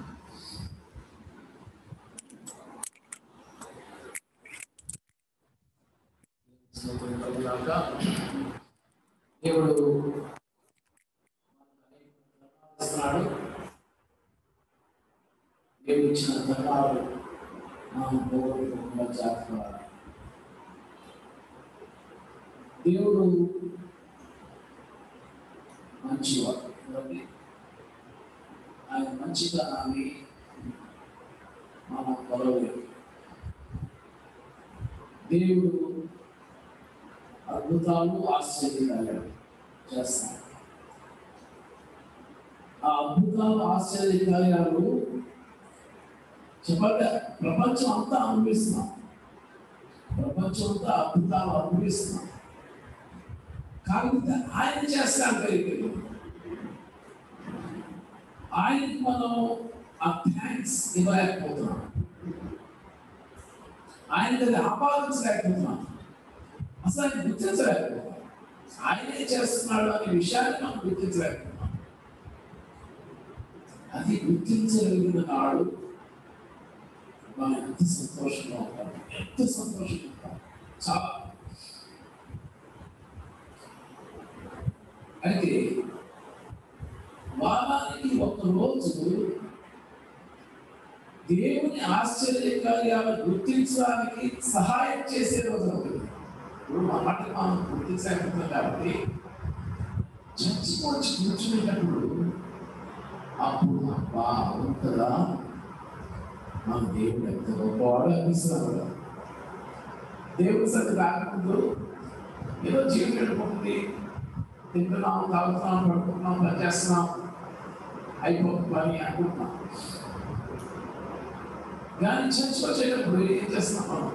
స్తోత్రం కలుగుగాక. దేవుడు ఇస్తున్నాడు దేవుడు ఇచ్చిన ధర్మాలు మనం పోగొట్టుకోకుండా జాగ్రత్త దేవుడు మంచివాడు కాబట్టి ఆయన మంచితనాన్ని మనం కొలవలేదు దేవుడు అద్భుతాలు ఆశ్చర్యకార్యాలు చేస్తాడు ఆ అద్భుతాలు ఆశ్చర్యకార్యాలు చెప్పగా ప్రపంచం అంతా అనుభవిస్తున్నాం ప్రపంచం అంతా అద్భుతాలు అనుభవిస్తున్నాం కాకపోతే ఆయన చేస్తాను కలిగి ఆయనకి మనం ఆ థ్యాంక్స్ ఇవ్వలేకపోతున్నాం ఆయనకి అది ఆపాదించలేకపోతున్నాం అసలు ఆయన గుర్తించలేకపోతున్నాం ఆయనే చేస్తున్నాడు అనే విషయాన్ని మనం గుర్తించలేకపోతున్నాం అది గుర్తించగలిగిన నాడు మనం ఎంత సంతోషంగా ఉంటాం ఎంత సంతోషంగా ఉంటాం చాలా అయితే వారానికి ఒక రోజు దేవుని ఆశ్చర్యకార్యాలు గుర్తించడానికి సహాయం చేసే రోజు ఉంటుంది ఇప్పుడు మా మాట మనం గుర్తించలేకపోతున్నాం కాబట్టి చర్చి వచ్చి కూర్చునేటప్పుడు అప్పుడు అబ్బా ఉంటుందా మన దేవుడు ఎంత గొప్పవాడు అనిపిస్తున్నాడు కదా. దేవుడి సరి రాకముందు ఏదో జీవితం వెళ్ళిపోతుంది తింటున్నాం తాగుతున్నాం పడుకుంటున్నాం పని చేస్తున్నాం అయిపోతుంది పని అనుకుంటున్నాం కానీ చర్చ్ వచ్చేటప్పుడు ఏం చేస్తున్నాం మనం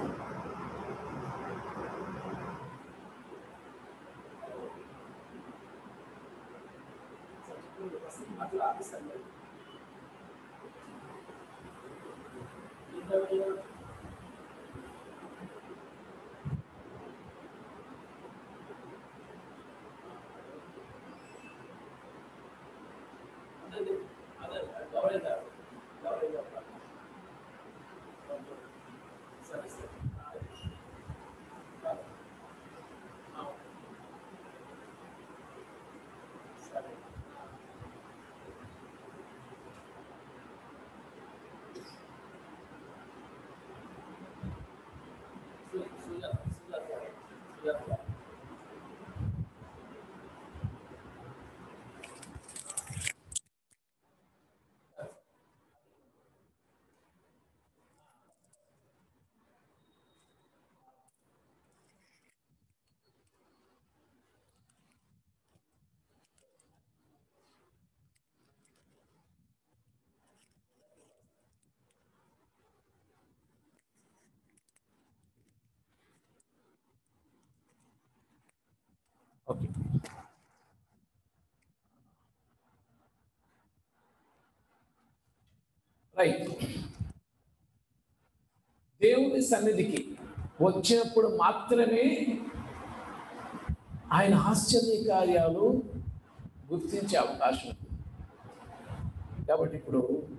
ఓకే రైట్ దేవుని సన్నిధికి వచ్చినప్పుడు మాత్రమే ఆయన ఆశ్చర్య కార్యాలు గుర్తించే అవకాశం ఉంది కాబట్టి ఇప్పుడు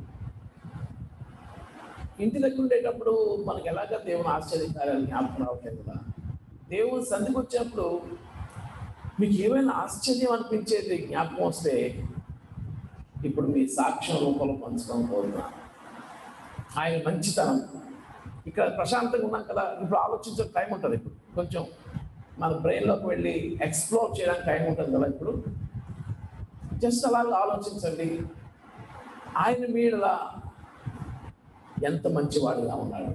ఇంటి దగ్గర ఉండేటప్పుడు మనకి ఎలాగ దేవుని ఆశ్చర్య కార్యాలు జ్ఞాపకం రావట్లేదు కదా దేవుని సన్నిధికి వచ్చినప్పుడు మీకు ఏమైనా ఆశ్చర్యం అనిపించేది జ్ఞాపకం వస్తే ఇప్పుడు మీ సాక్ష్యం రూపంలో పంచుకొని పోతున్నాను ఆయన మంచితనం ఇక్కడ ప్రశాంతంగా ఉన్నాం కదా ఇప్పుడు ఆలోచించే టైం ఉంటుంది ఇప్పుడు కొంచెం మన బ్రెయిన్లోకి వెళ్ళి ఎక్స్ప్లోర్ చేయడానికి టైం ఉంటుంది కదా ఇప్పుడు జస్ట్ అలాగ ఆలోచించండి ఆయన మీడలా ఎంత మంచివాడిగా ఉన్నాడు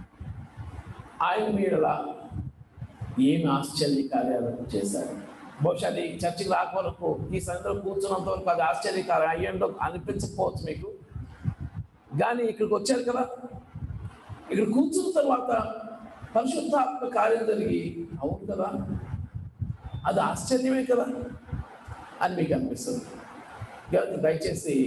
ఆయన మీడలా ఏమి ఆశ్చర్య కార్యాలు చేశాడు బహుశా అది చర్చికి రాక వరకు ఈ సందర్భం కూర్చున్నంత వరకు అది ఆశ్చర్యకారం అయ్యండో అనిపించకపోవచ్చు మీకు కానీ ఇక్కడికి వచ్చారు కదా ఇక్కడ కూర్చున్న తర్వాత పరిశుద్ధాత్మ కార్యం జరిగి అవును కదా అది ఆశ్చర్యమే కదా అని మీకు అనిపిస్తుంది కాబట్టి దయచేసి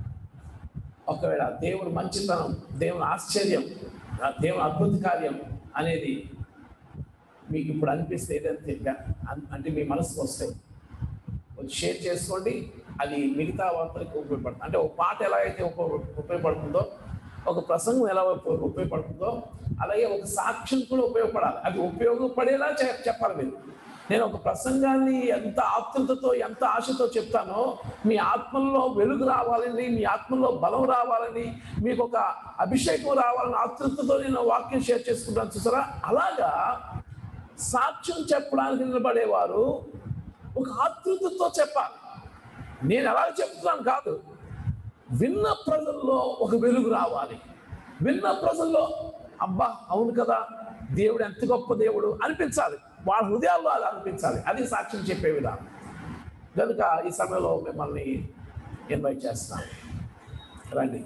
ఒకవేళ దేవుడు మంచితనం దేవుని ఆశ్చర్యం ఆ దేవుని అద్భుత కార్యం అనేది మీకు ఇప్పుడు అనిపిస్తే ఏదైతే అన్- అంటే మీ మనసుకు వస్తే కొంచెం షేర్ చేసుకోండి అది మిగతా వార్తలకు ఉపయోగపడుతుంది అంటే ఒక పాట ఎలా అయితే ఉప- ఉపయోగపడుతుందో ఒక ప్రసంగం ఎలా ఉప- ఉపయోగపడుతుందో అలాగే ఒక సాక్ష్యం కూడా ఉపయోగపడాలి అది ఉపయోగపడేలా చె- చెప్పాలి మీరు నేను ఒక ప్రసంగాన్ని ఎంత ఆతృతతో ఎంత ఆశతో చెప్తానో మీ ఆత్మల్లో వెలుగు రావాలని మీ ఆత్మలో బలం రావాలని మీకు ఒక అభిషేకం రావాలని ఆతృతతో నేను వాక్యం షేర్ చేసుకుంటాను చూసారా అలాగా సాక్ష్యం చెప్పడానికి నిలబడేవారు ఒక ఆతృతతో చెప్పాలి నేను ఎలా చెప్తున్నాను కాదు విన్న ప్రజల్లో ఒక వెలుగు రావాలి విన్న ప్రజల్లో అబ్బా అవును కదా దేవుడు ఎంత గొప్ప దేవుడు అనిపించాలి వాళ్ళ హృదయాల్లో అది అనిపించాలి అది సాక్ష్యం చెప్పే విధానం కనుక ఈ సమయంలో మిమ్మల్ని ఇన్వైట్ చేస్తున్నాను రండి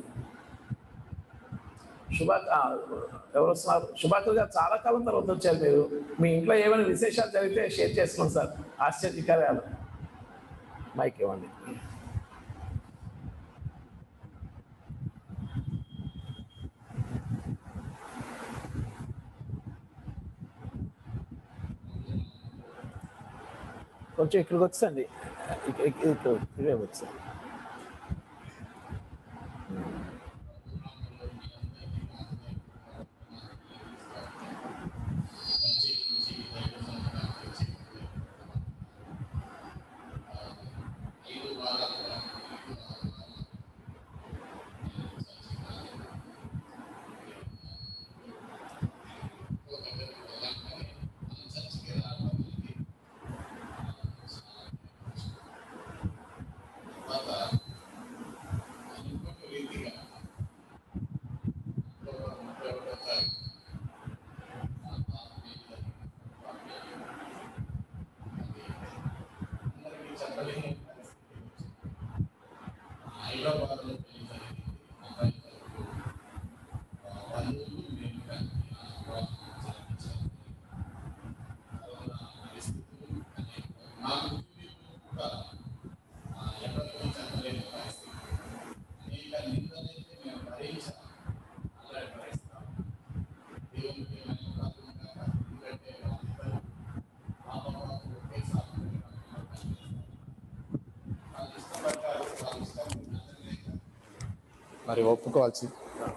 శుభా ఆ, ఎవరు వస్తున్నారు శుభాకర్ గారు చాలా కాలం తర్వాత వచ్చారు మీరు మీ ఇంట్లో ఏమైనా విశేషాలు జరిగితే షేర్ చేసుకోండి సార్ ఆశ్చర్యకార్యాలు మైక్ ఇవ్వండి కొంచెం ఇక్కడికి వచ్చండి ఇక- ఇక- ఇక్కడ ఇక్కడే వచ్చాను మరి ఒప్పుకోవాల్సి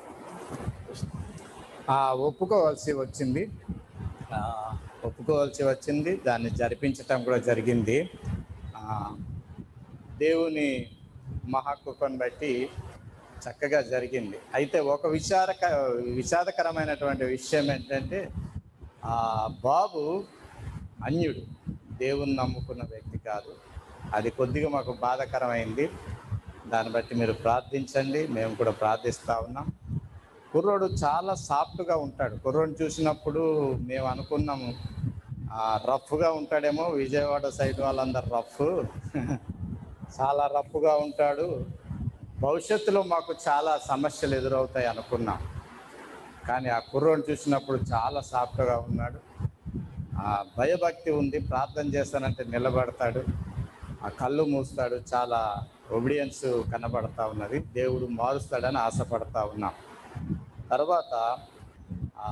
ఆ, ఒప్పుకోవాల్సి వచ్చింది ఆ, ఒప్పుకోవాల్సి వచ్చింది దాన్ని జరిపించటం కూడా జరిగింది ఆ, దేవుని మహాకృపను బట్టి చక్కగా జరిగింది అయితే ఒక విచారక విషాదకరమైనటువంటి విషయం ఏంటంటే ఆ బాబు అన్యుడు దేవుని నమ్ముకున్న వ్యక్తి కాదు అది కొద్దిగా మాకు బాధాకరమైంది దాన్ని బట్టి మీరు ప్రార్థించండి మేము కూడా ప్రార్థిస్తూ ఉన్నాం కుర్రోడు చాలా సాఫ్ట్గా ఉంటాడు కుర్రోడు చూసినప్పుడు మేము అనుకున్నాము ఆ, రఫ్గా ఉంటాడేమో విజయవాడ సైడ్ వాళ్ళందరు రఫ్ చాలా రఫ్గా ఉంటాడు భవిష్యత్తులో మాకు చాలా సమస్యలు ఎదురవుతాయి అనుకున్నాం కానీ ఆ కుర్రోని చూసినప్పుడు చాలా సాఫ్ట్గా ఉన్నాడు ఆ భయభక్తి ఉంది ప్రార్థన చేస్తానంటే నిలబడతాడు ఆ కళ్ళు మూస్తాడు చాలా ఒబిడియన్స్ కనబడతా ఉన్నది దేవుడు మారుస్తాడని ఆశపడతా ఉన్నాం తర్వాత ఆ,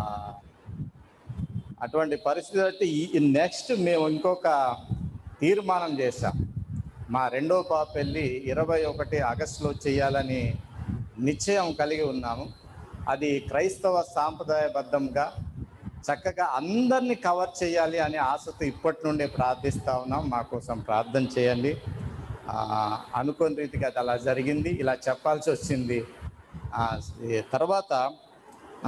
అటువంటి పరిస్థితి బట్టి ఈ నెక్స్ట్ మేము ఇంకొక తీర్మానం చేశాం మా రెండో పాప వెళ్ళి ఇరవై ఒకటి ఆగస్టులో చేయాలని నిశ్చయం కలిగి ఉన్నాము అది క్రైస్తవ సాంప్రదాయబద్ధంగా చక్కగా అందరినీ కవర్ చేయాలి అనే ఆశతో ఇప్పటి నుండే ప్రార్థిస్తూ ఉన్నాం మా కోసం ప్రార్థన చేయండి ఆ, అనుకోని రీతిగా అది అలా జరిగింది ఇలా చెప్పాల్సి వచ్చింది ఆ, ఈ తర్వాత ఆ,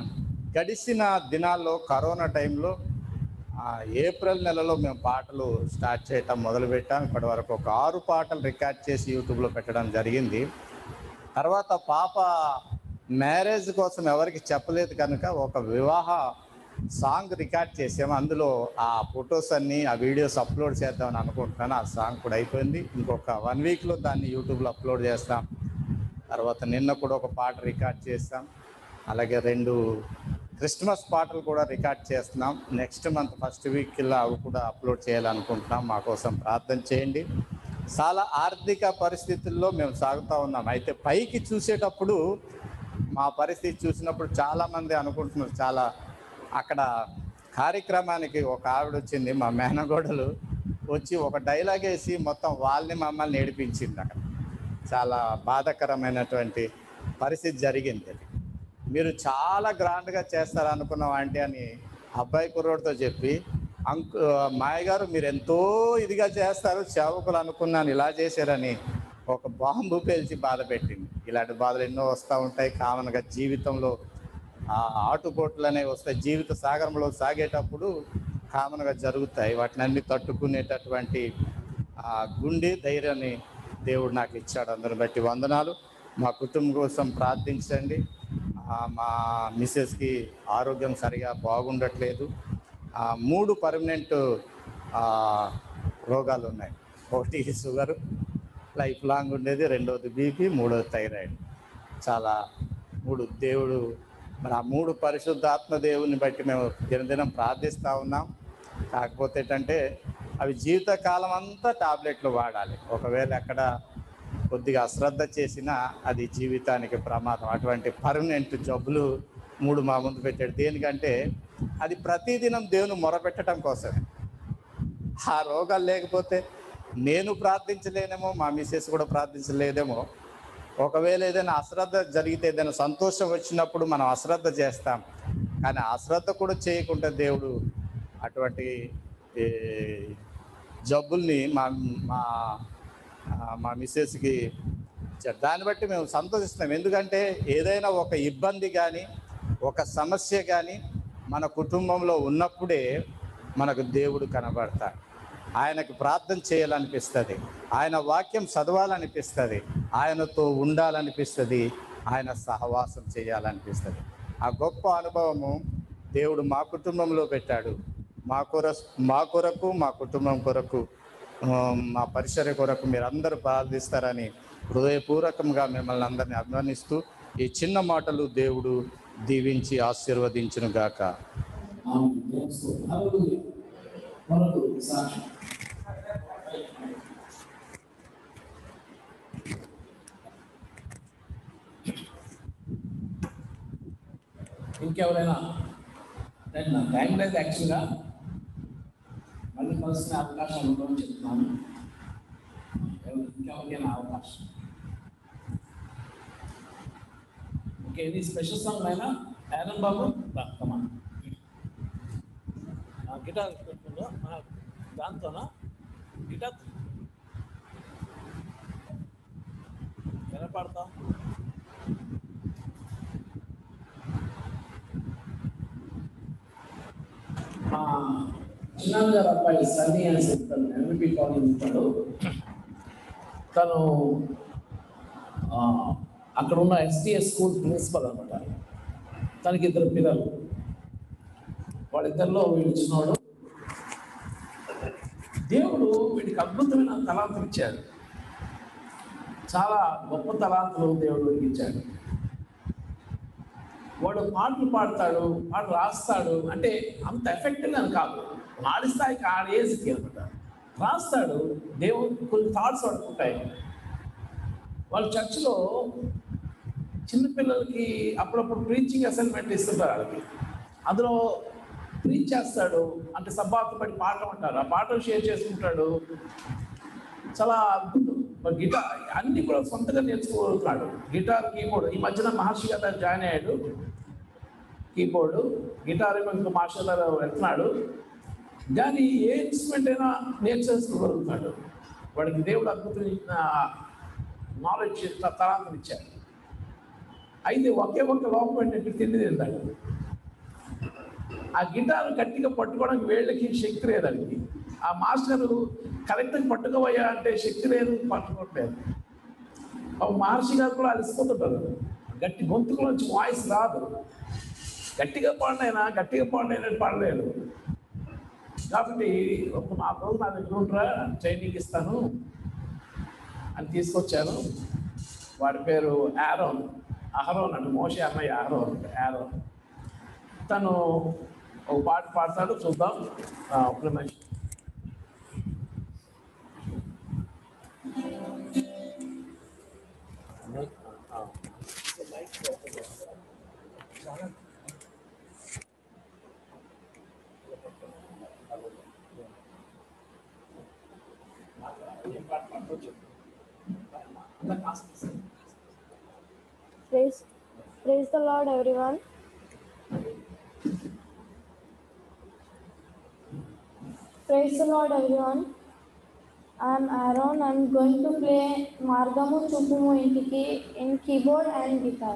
గడిచిన దినాల్లో కరోనా టైంలో ఆ, ఏప్రిల్ నెలలో మేము పాటలు స్టార్ట్ చేయటం మొదలుపెట్టాం ఇప్పటి వరకు ఒక ఆరు పాటలు రికార్డ్ చేసి యూట్యూబ్లో పెట్టడం జరిగింది తర్వాత పాప మ్యారేజ్ కోసం ఎవరికి చెప్పలేదు కనుక ఒక వివాహ సాంగ్ రికార్డ్ చేసాము అందులో ఆ ఫొటోస్ అన్ని ఆ వీడియోస్ అప్లోడ్ చేద్దామని అనుకుంటున్నాను ఆ సాంగ్ కూడా అయిపోయింది ఇంకొక వన్ వీక్లో దాన్ని యూట్యూబ్లో అప్లోడ్ చేస్తాం తర్వాత నిన్న కూడా ఒక పాట రికార్డ్ చేస్తాం అలాగే రెండు క్రిస్మస్ పాటలు కూడా రికార్డ్ చేస్తున్నాం నెక్స్ట్ మంత్ ఫస్ట్ వీక్ ఇలా అవి కూడా అప్లోడ్ చేయాలనుకుంటున్నాం మా కోసం ప్రార్థన చేయండి చాలా ఆర్థిక పరిస్థితుల్లో మేము సాగుతూ ఉన్నాం అయితే పైకి చూసేటప్పుడు మా పరిస్థితి చూసినప్పుడు చాలామంది అనుకుంటున్నారు చాలా అక్కడ కార్యక్రమానికి ఒక ఆవిడ వచ్చింది మా మేనగోడలు వచ్చి ఒక డైలాగ్ వేసి మొత్తం వాళ్ళని మమ్మల్ని ఏడిపించింది అక్కడ చాలా బాధాకరమైనటువంటి పరిస్థితి జరిగింది అది మీరు చాలా గ్రాండ్గా చేస్తారు అనుకున్నాం ఆంటీ అని అబ్బాయి కుర్రోడితో చెప్పి అంకు మాయ గారు మీరు ఎంతో ఇదిగా చేస్తారు సేవకులు అనుకున్నాను ఇలా చేశారని ఒక బాంబు పేల్చి బాధ పెట్టింది ఇలాంటి బాధలు ఎన్నో వస్తూ ఉంటాయి కామన్గా జీవితంలో ఆ ఆటుపోట్లు అనేవి వస్తాయి జీవిత సాగరంలో సాగేటప్పుడు కామన్గా జరుగుతాయి వాటిని అన్ని తట్టుకునేటటువంటి ఆ గుండె ధైర్యాన్ని దేవుడు నాకు ఇచ్చాడు అందరిని బట్టి వందనాలు మా కుటుంబం కోసం ప్రార్థించండి ఆ, మా మిస్సెస్కి ఆరోగ్యం సరిగా బాగుండట్లేదు ఆ, మూడు పర్మనెంట్ రోగాలు ఉన్నాయి ఒకటి షుగర్ లైఫ్ లాంగ్ ఉండేది రెండోది బీపీ మూడోది థైరాయిడ్ చాలా మూడు దేవుడు మరి ఆ మూడు పరిశుద్ధాత్మ దేవుని బట్టి మేము దినదినం ప్రార్థిస్తూ ఉన్నాం కాకపోతే ఏంటంటే అవి జీవితకాలం అంతా టాబ్లెట్లు వాడాలి ఒకవేళ అక్కడ కొద్దిగా అశ్రద్ధ చేసినా అది జీవితానికి ప్రమాదం అటువంటి పర్మనెంట్ జబ్బులు మూడు మా ముందు పెట్టాడు దేనికంటే అది ప్రతిదినం దేవుని మొరపెట్టడం కోసమే ఆ రోగాలు లేకపోతే నేను ప్రార్థించలేనేమో మా మిస్సెస్ కూడా ప్రార్థించలేదేమో ఒకవేళ ఏదైనా అశ్రద్ధ జరిగితే ఏదైనా సంతోషం వచ్చినప్పుడు మనం అశ్రద్ధ చేస్తాం కానీ అశ్రద్ధ కూడా చేయకుండా దేవుడు అటువంటి ఈ, జబ్బుల్ని మా మా ఆ, మా మిస్సెస్కి ఇచ్చారు దాన్ని బట్టి మేము సంతోషిస్తున్నాం ఎందుకంటే ఏదైనా ఒక ఇబ్బంది కానీ ఒక సమస్య కానీ మన కుటుంబంలో ఉన్నప్పుడే మనకు దేవుడు కనబడతాడు ఆయనకు ప్రార్థన చేయాలనిపిస్తుంది ఆయన వాక్యం చదవాలనిపిస్తుంది ఆయనతో ఉండాలనిపిస్తుంది ఆయన సహవాసం చేయాలనిపిస్తుంది ఆ గొప్ప అనుభవము దేవుడు మా కుటుంబంలో పెట్టాడు మా కొర మా కొరకు మా కుటుంబం కొరకు ఆ, మా పరిసర కొరకు మీరు అందరూ ప్రార్థిస్తారని హృదయపూర్వకంగా మిమ్మల్ని అందరినీ అభిమానిస్తూ ఈ చిన్న మాటలు దేవుడు దీవించి ఆశీర్వదించును గాక మనకు సాక్షి ఇంకెవరైనా నేను నా టైం లేదు యాక్చువల్గా మళ్ళీ కలిసిన అవకాశం ఉండవని చెప్తున్నాను ఎవరు- ఇంకెవరికైనా అవకాశం ఓకే ఇది స్పెషల్ సాంగ్ అయినా యారన్ బాబు రా, come on. ఆ గిటార్ పెట్టుకుందో ఆ, దాంతోనా గిటార్ ఎలా పాడతాం మా చిన్నాన్న గారు అబ్బాయి సన్నీ అని చెప్తాను ఎంపీ కాలేజ్ ఉంటాడు తను ఆ, అక్కడ ఉన్న ఎస్టీఎస్ స్కూల్ ప్రిన్సిపల్ అనమాట తనకి ఇద్దరు పిల్లలు వాళ్ళిద్దరిలో వీడు చిన్నవాడు దేవుడు వీడికి అద్భుతమైన తలాంతులు ఇచ్చాడు చాలా గొప్ప తలాంతులు దేవుడు వీడికి ఇచ్చాడు వాడు పాటలు పాడతాడు పాటలు రాస్తాడు అంటే అంత ఎఫెక్టివ్ అని కాదు ఆడి స్థాయికి ఆడ ఏజ్కి అనమాట రాస్తాడు దేవుడు కొన్ని థాట్స్ పడుకుంటాయి వాళ్ళ చర్చిలో చిన్నపిల్లలకి అప్పుడప్పుడు ప్రీచింగ్ అసైన్మెంట్ ఇస్తుంటారు వాళ్ళకి అందులో ప్రీచ్ చేస్తాడు అంటే సబ్బాకు పడి పాఠం అంటారు ఆ పాఠం షేర్ చేసుకుంటాడు చాలా అద్భుతం మరి గిటార్ అన్ని కూడా సొంతగా నేర్చుకోగలుగుతున్నాడు గిటార్ కీబోర్డ్ ఈ మధ్యన మహర్షి గారు జాయిన్ అయ్యాడు కీబోర్డు గిటార్ ఏమో ఇంకా మాస్టర్ గారు వెళ్తున్నాడు కానీ ఏ ఇన్స్ట్రుమెంట్ అయినా నేర్చేసుకోగలుగుతున్నాడు వాడికి దేవుడు అద్భుతం నాలెడ్జ్ తరాంతం ఇచ్చాడు అయితే ఒకే ఒక్క లోపం ఏంటంటే తిండి తింటాడు ఆ గిటార్ గట్టిగా పట్టుకోవడానికి వేళ్ళకి శక్తి లేదు దానికి ఆ మాస్టర్ కరెక్ట్గా పట్టుకోవయ్యా అంటే శక్తి లేదు పట్టుకోవట్లేదు ఆ మహర్షి గారు కూడా అలసిపోతుంటారు గట్టి గొంతుకులోంచి వాయిస్ రాదు గట్టిగా పాడినైనా గట్టిగా పాడినైనా పాడలేడు కాబట్టి ఒక నా రోజు నా దగ్గర ఉంటారా ట్రైనింగ్ ఇస్తాను అని తీసుకొచ్చాను వాడి పేరు యారోన్ అహరోన్ అంటే మోషే అన్నయ్య అహరోన్ యారోన్ తను ఒక పాట పాడతాడు చూద్దాం ఆ, ఒక్క నిమిషం Praise, praise the Lord, everyone. Praise the Lord, everyone. I am Aaron. I am going to play Margamu Chupumu Intiki in keyboard and guitar.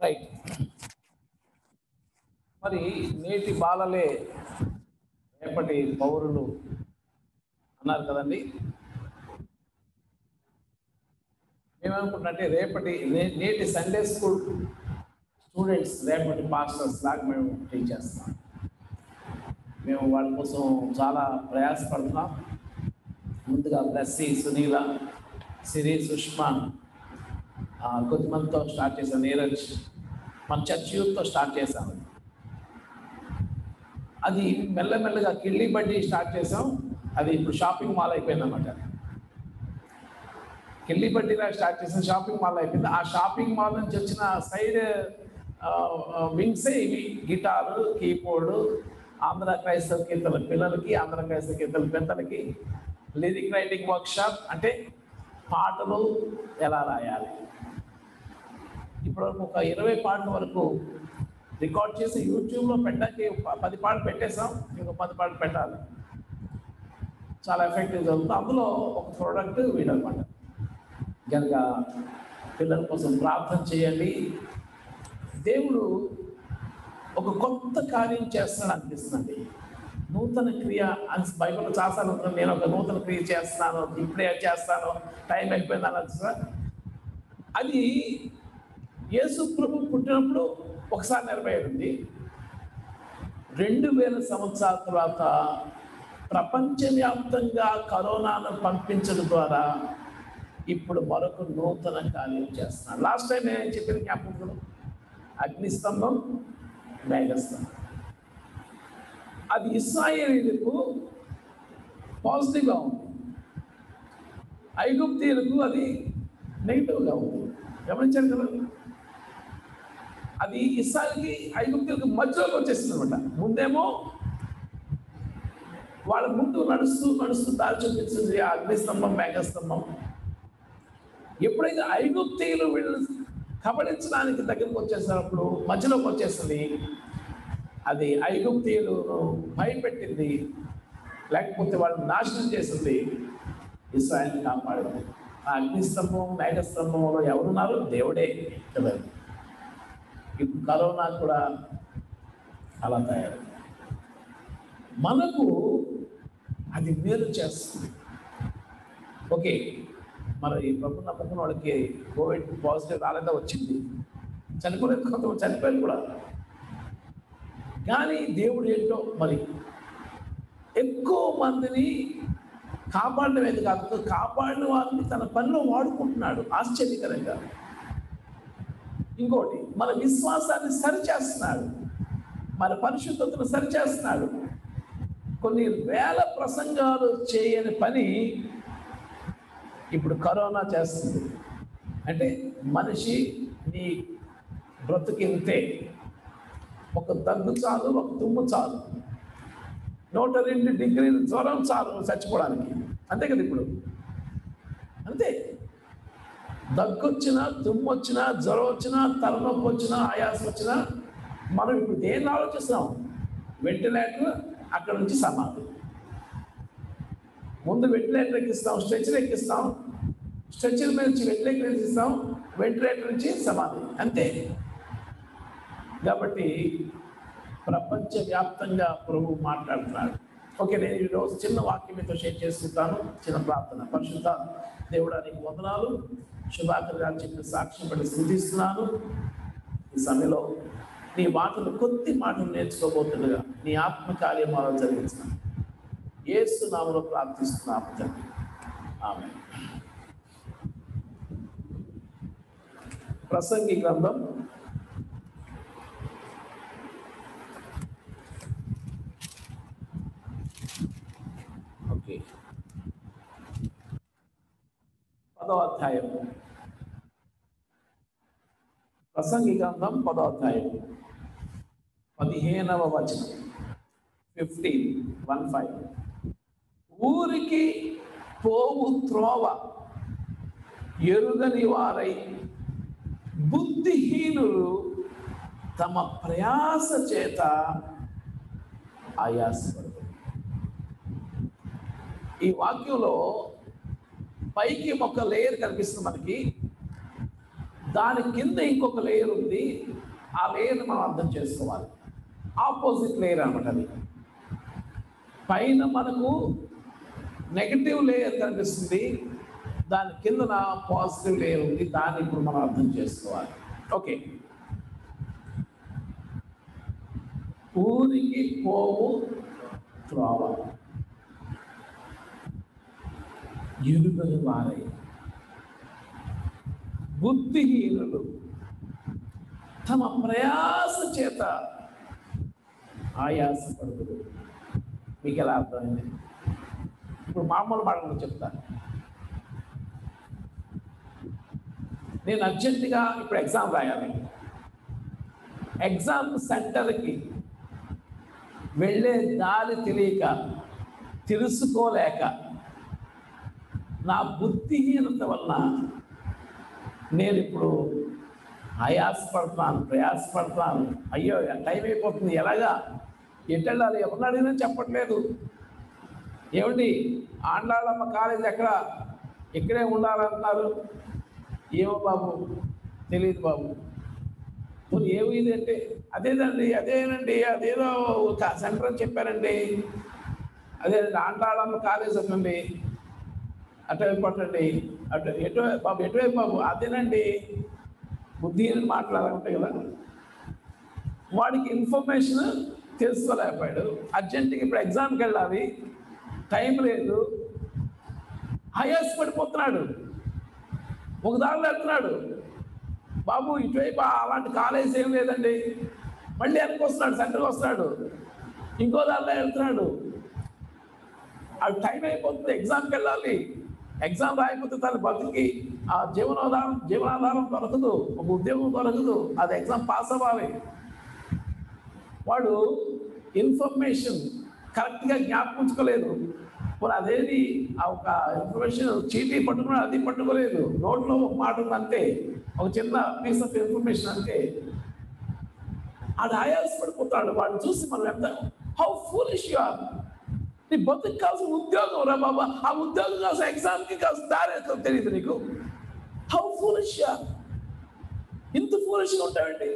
Right మరి నేటి బాలలే రేపటి పౌరులు అన్నారు కదండి మేమనుకుంటున్నట్టే రేపటి నే- నేటి సండే స్కూల్ స్టూడెంట్స్ రేపటి పాస్టర్స్ లాగా మేము టీచ్ చేస్తాం మేము వాళ్ళ కోసం చాలా ప్రయాసపడుతున్నాం ముందుగా బ్లస్సీ సునీల సిరి సుష్మా ఆ, కొద్దిమందితో స్టార్ట్ చేశాను నీరజ్ మన చర్చ్ యూత్తో స్టార్ట్ చేశాను అది మెల్లమెల్లగా కిళ్ళి బడ్డీ స్టార్ట్ చేసాం అది ఇప్పుడు షాపింగ్ మాల్ అయిపోయిందన్నమాట కిళ్ళి బడ్డీలా స్టార్ట్ చేసిన షాపింగ్ మాల్ అయిపోయింది ఆ షాపింగ్ మాల్ నుంచి వచ్చిన సైడ్ వింగ్సే ఇవి గిటారు కీబోర్డు ఆంధ్ర క్రైస్తవ కీర్తన పిల్లలకి ఆంధ్ర క్రైస్తవ కీర్తన పెద్దలకి లిరిక్ రైటింగ్ వర్క్షాప్ అంటే పాటలు ఎలా రాయాలి ఇప్పటివరకు ఒక ఇరవై పాటల వరకు రికార్డ్ చేసి యూట్యూబ్లో పెట్టడానికి ప- పది పాటలు పెట్టేసాం ఇంకో పది పాటలు పెట్టాలి చాలా ఎఫెక్టివ్ జరుగుతుంది అందులో ఒక ప్రోడక్ట్ వీడనమాట కనుక పిల్లల కోసం ప్రార్థన చేయండి దేవుడు ఒక కొత్త కార్యం చేస్తాడు అనిపిస్తుంది నూతన క్రియ అని బైబిల్ చాలాసార్లు ఉంటుంది నేను ఒక నూతన క్రియ చేస్తున్నాను ఇప్పుడే చేస్తాను టైం అయిపోయింది అన్నది సార్ అది యేసు ప్రభు పుట్టినప్పుడు ఒకసారి నెరవేరింది రెండు వేల సంవత్సరాల తర్వాత ప్రపంచవ్యాప్తంగా కరోనాను పంపించడం ద్వారా ఇప్పుడు మరొక నూతన కార్యం చేస్తున్నాను లాస్ట్ టైం నేను చెప్పిన జ్ఞాపకం అగ్నిస్తంభం మేఘస్తంభం అది ఇస్రాయేలీలకు పాజిటివ్గా ఉంది ఐగుప్తీయులకు అది నెగిటివ్గా ఉంది గమనించారు కదా అది ఇస్రాయల్కి ఐగుప్తులకు మధ్యలోకి వచ్చేసింది అనమాట ముందేమో వాళ్ళ ముందు నడుస్తూ నడుస్తూ దారి చూపించింది ఆ అగ్నిస్తంభం మేఘస్తంభం ఎప్పుడైతే ఐగుప్తీయులు వీళ్ళు కబడించడానికి దగ్గరకు వచ్చేసినప్పుడు మధ్యలోకి వచ్చేసింది అది ఐగుప్తీయులను భయపెట్టింది లేకపోతే వాళ్ళని నాశనం చేసింది ఇస్రాయల్ని కాపాడింది ఆ అగ్నిస్తంభం మేఘస్తంభంలో ఎవరున్నారు దేవుడే కదా ఇప్పుడు కరోనా కూడా అలా తయారు మనకు అది మేలు చేస్తుంది ఓకే మరి ఈ ప్రభు నమ్మకం వాళ్ళకి కోవిడ్ పాజిటివ్ రాలేదా వచ్చింది చనిపోలేదు కొంతమంది చనిపోయారు కూడా కానీ దేవుడు ఏంటో మరి ఎక్కువ మందిని కాపాడడం కాదు కాపాడిన వారిని తన పనిలో వాడుకుంటున్నాడు ఆశ్చర్యకరంగా ఇంకోటి మన విశ్వాసాన్ని సరిచేస్తున్నాడు మన పరిశుద్ధతను సరిచేస్తున్నాడు కొన్ని వేల ప్రసంగాలు చేయని పని ఇప్పుడు కరోనా చేస్తుంది అంటే మనిషి నీ బ్రతుకింతే ఒక దగ్గు చాలు ఒక తుమ్ము చాలు నూట రెండు డిగ్రీల జ్వరం చాలు చచ్చిపోవడానికి అంతే కదా ఇప్పుడు అంతే దగ్గు వచ్చినా తుమ్ము వచ్చినా జ్వరం వచ్చినా తలనొప్పి వచ్చినా ఆయాసం వచ్చినా మనం ఇప్పుడు దేన్ని ఆలోచిస్తున్నాం వెంటిలేటర్ అక్కడ నుంచి సమాధి ముందు వెంటిలేటర్ ఎక్కిస్తాం స్ట్రెచర్ ఎక్కిస్తాం స్ట్రెచర్ మీద నుంచి వెంటిలేటర్ ఎక్కిస్తాం వెంటిలేటర్ నుంచి సమాధి అంతే కాబట్టి ప్రపంచవ్యాప్తంగా ప్రభు మాట్లాడుతున్నాడు ఓకే నేను ఈరోజు చిన్న వాక్యం మీతో షేర్ చేస్తుంటాను చిన్న ప్రార్థన పరిశుద్ధ దేవుడా నీకు వందనాలు శుభాకర్ గారు చెప్పిన సాక్ష్యం బట్టి స్థుతిస్తున్నాను ఈ సమయంలో నీ మాటలు కొద్ది మాటలు నేర్చుకోబోతుండగా నీ ఆత్మ కార్యమాలను జరిగించిన ఏసు నామలో ప్రార్థిస్తున్నాము తండ్రి ఆమె ప్రసంగి గ్రంథం ఓకే పదో అధ్యాయం ప్రసంగి గ్రంథం పదో అధ్యాయం పదిహేనవ వచనం ఫిఫ్టీన్ వన్ ఫైవ్ ఊరికి పోవు త్రోవ ఎరుగని వారై బుద్ధిహీనులు తమ ప్రయాస చేత ఆయాసపడు ఈ వాక్యంలో పైకి ఒక లేయర్ కనిపిస్తుంది మనకి దాని కింద ఇంకొక లేయర్ ఉంది ఆ లేయర్ని మనం అర్థం చేసుకోవాలి ఆపోజిట్ లేయర్ అనమాట అది పైన మనకు నెగటివ్ లేయర్ కనిపిస్తుంది దాని కిందన పాజిటివ్ లేయర్ ఉంది దాన్ని ఇప్పుడు మనం అర్థం చేసుకోవాలి ఓకే ఊరికి పోవు త్రోవ ఎరుగని వారై బుద్ధిహీనులు తమ ప్రయాస చేత ఆయాసపడుతుడు మీకు ఎలా అర్థమైంది ఇప్పుడు మామూలు మాటలు చెప్తాను నేను అర్జెంటుగా ఇప్పుడు ఎగ్జామ్ రాయాలి ఎగ్జామ్ సెంటర్కి వెళ్ళే దారి తెలియక తెలుసుకోలేక నా బుద్ధిహీనత వలన నేను ఇప్పుడు ఆయాసపడుతున్నాను ప్రయాసపడుతున్నాను అయ్యో టైం అయిపోతుంది ఎలాగా ఎటు వెళ్ళాలి ఎవరిని అడిగినా చెప్పట్లేదు ఏమండి ఆండాళ్ళమ్మ కాలేజ్ ఎక్కడ ఇక్కడే ఉండాలంటున్నారు ఏమో బాబు తెలియదు బాబు పోనీ ఏమి ఇది అంటే అదేనండి అదేనండి అదేదో ఒక సెంటర్ అని చెప్పారండి అదేనండి ఆండాళ్ళమ్మ కాలేజ్ అండి అటువైపు పట్టండి అటు ఎటు బాబు ఎటువైపు బాబు అదేనండి బుద్ధి మాట్లాడాలంటాయి కదా వాడికి ఇన్ఫర్మేషన్ తెలుసుకోలేకపోయాడు అర్జెంటుగా ఇప్పుడు ఎగ్జామ్కి వెళ్ళాలి టైం లేదు హయాస్ పడిపోతున్నాడు ఒక దారిలో వెళ్తున్నాడు బాబు ఇటువైపు అలాంటి కాలేజ్ ఏం లేదండి మళ్ళీ వెనక్కి వస్తున్నాడు సెంటర్కి వస్తున్నాడు ఇంకో దారిలో వెళ్తున్నాడు అది టైం అయిపోతుంది ఎగ్జామ్కి వెళ్ళాలి ఎగ్జామ్ రాయకపోతే తన బతికి ఆ జీవనాధారం జీవనాధారం దొరకదు ఒక ఉద్యోగం దొరకదు అది ఎగ్జామ్ పాస్ అవ్వాలి వాడు ఇన్ఫర్మేషన్ కరెక్ట్గా జ్ఞాపకించుకోలేదు మరి అదేది ఆ ఒక ఇన్ఫర్మేషన్ చీటీ పట్టుకున్నాడు అది పట్టుకోలేదు నోట్లో ఒక మాట ఉంది అంతే ఒక చిన్న పీస్ ఆఫ్ ఇన్ఫర్మేషన్ అంతే అది ఆయాసపడిపోతాడు వాడిని చూసి మనం ఎంత హౌ ఫూలిష్ యు ఆర్ నీ బతుకు కావాల్సిన ఉద్యోగం రా బాబా ఆ ఉద్యోగం కావాల్సిన ఎగ్జామ్కి కావాల్సిన దారి ఏంటో తెలియదు నీకు హౌ ఫూలిష్ యు ఆర్ ఇంత ఫూలిష్గా ఉంటావండి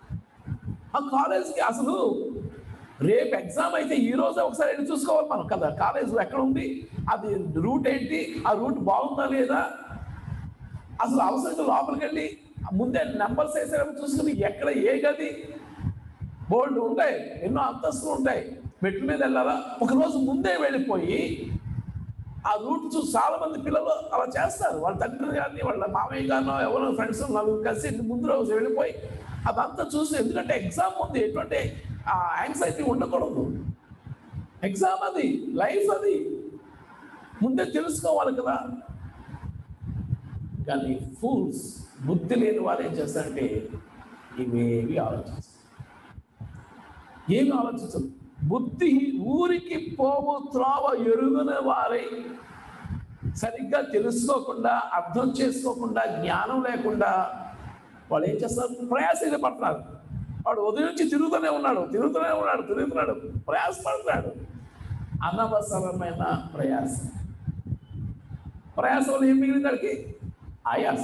ఆ కాలేజ్కి అసలు రేపు ఎగ్జామ్ అయితే ఈ రోజే ఒకసారి వెళ్ళి చూసుకోవాలి మనం కదా కాలేజ్ ఎక్కడ ఉంది అది రూట్ ఏంటి ఆ రూట్ బాగుందా లేదా అసలు అవసరంగా లోపలికి వెళ్ళి ముందే నెంబర్స్ వేసేటప్పుడు చూసుకుని ఎక్కడ ఏ గది బోర్డు ఉంటాయి ఎన్నో అంతస్తులు ఉంటాయి మెట్ల మీద వెళ్ళాలా ఒకరోజు ముందే వెళ్ళిపోయి ఆ రూట్ చూసి చాలా మంది పిల్లలు అలా చేస్తారు వాళ్ళ తండ్రి గారిని వాళ్ళ మామయ్య గారినో ఎవరో ఫ్రెండ్స్ నలుగురు కలిసి ముందు రోజు వెళ్ళిపోయి అదంతా చూసి ఎందుకంటే ఎగ్జామ్ ఉంది ఎటువంటి యాంగ్జైటీ ఉండకూడదు ఎగ్జామ్ అది లైఫ్ అది ముందే తెలుసుకోవాలి కదా కానీ ఫూల్స్ బుద్ధి లేని వారు ఏం చేస్తారంటే ఇవేవి ఆలోచిస్తారు ఏమి ఆలోచించరు బుద్ధి ఊరికి పోవు త్రోవ ఎరుగున వారై సరిగ్గా తెలుసుకోకుండా అర్థం చేసుకోకుండా జ్ఞానం లేకుండా వాళ్ళు ఏం చేస్తారు ప్రయాస పడుతున్నారు వాడు ఉదయం నుంచి తిరుగుతూనే ఉన్నాడు తిరుగుతూనే ఉన్నాడు తిరుగుతున్నాడు ప్రయాసపడుతున్నాడు అనవసరమైన ప్రయాస ప్రయాస వల్ల ఏం మిగిలింది వాడికి ఆయాస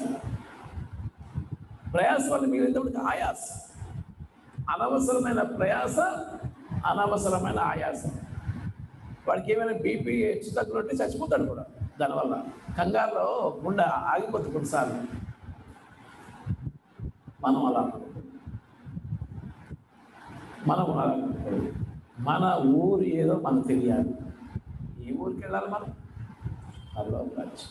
ప్రయాస వల్ల మిగిలినప్పటికి ఆయాస అనవసరమైన ప్రయాస అనవసరమైన ఆయాసం వాడికి ఏమైనా బీపీ హెచ్చు తగ్గులుంటే చచ్చిపోతాడు కూడా దానివల్ల కంగారులో గుండె ఆగిపోతుంది కొన్నిసార్లు మనం అలా అనుకోకూడదు. మనం అలా అనుకోకూడదు. మన ఊరు ఏదో మనకు తెలియాలి ఏ ఊరికి వెళ్ళాలి మనం అలా రాజ్యం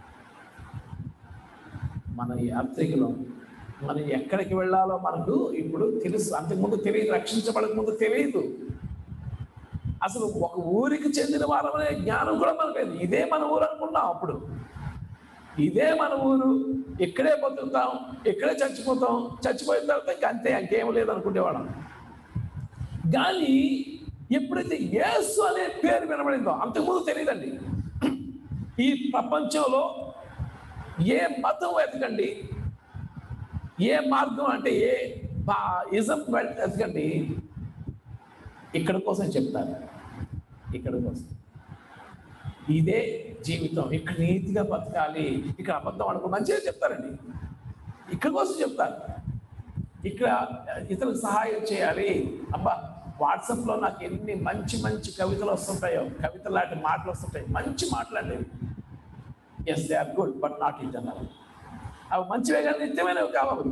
మన యాత్రికులు మనం ఎక్కడికి వెళ్ళాలో మనకు ఇప్పుడు తెలుసు అంతకుముందు తెలియదు రక్షించబడక ముందు తెలియదు అసలు ఒక ఊరికి చెందిన వారమనే జ్ఞానం కూడా మనకు లేదు ఇదే మన ఊరు అనుకున్నాం అప్పుడు ఇదే మన ఊరు ఇక్కడే బతుకుతాం ఇక్కడే చచ్చిపోతాం చచ్చిపోయిన తర్వాత ఇంక అంతే ఇంకేం లేదు అనుకునేవాళ్ళం కానీ ఎప్పుడైతే యేసు అనే పేరు వినబడిందో అంతకుముందు తెలియదండి ఈ ప్రపంచంలో ఏ మతం వెతకండి ఏ మార్గం అంటే ఏ బా ఇజం వెతకండి ఇక్కడ కోసం చెప్తాను ఇక్కడ కోసం ఇదే జీవితం ఇక్కడ నీతిగా బతకాలి ఇక్కడ అబద్ధం అనుకో మంచిగా చెప్తారండి ఇక్కడ కోసం చెప్తారు ఇక్కడ ఇతరులకు సహాయం చేయాలి అబ్బా వాట్సాప్లో నాకు ఎన్ని మంచి మంచి కవితలు వస్తుంటాయో కవిత లాంటి మాటలు వస్తుంటాయి మంచి మాట్లాడేవి yes they are good but not internal అవి మంచివే కానీ నిత్యమైనవి కావాలి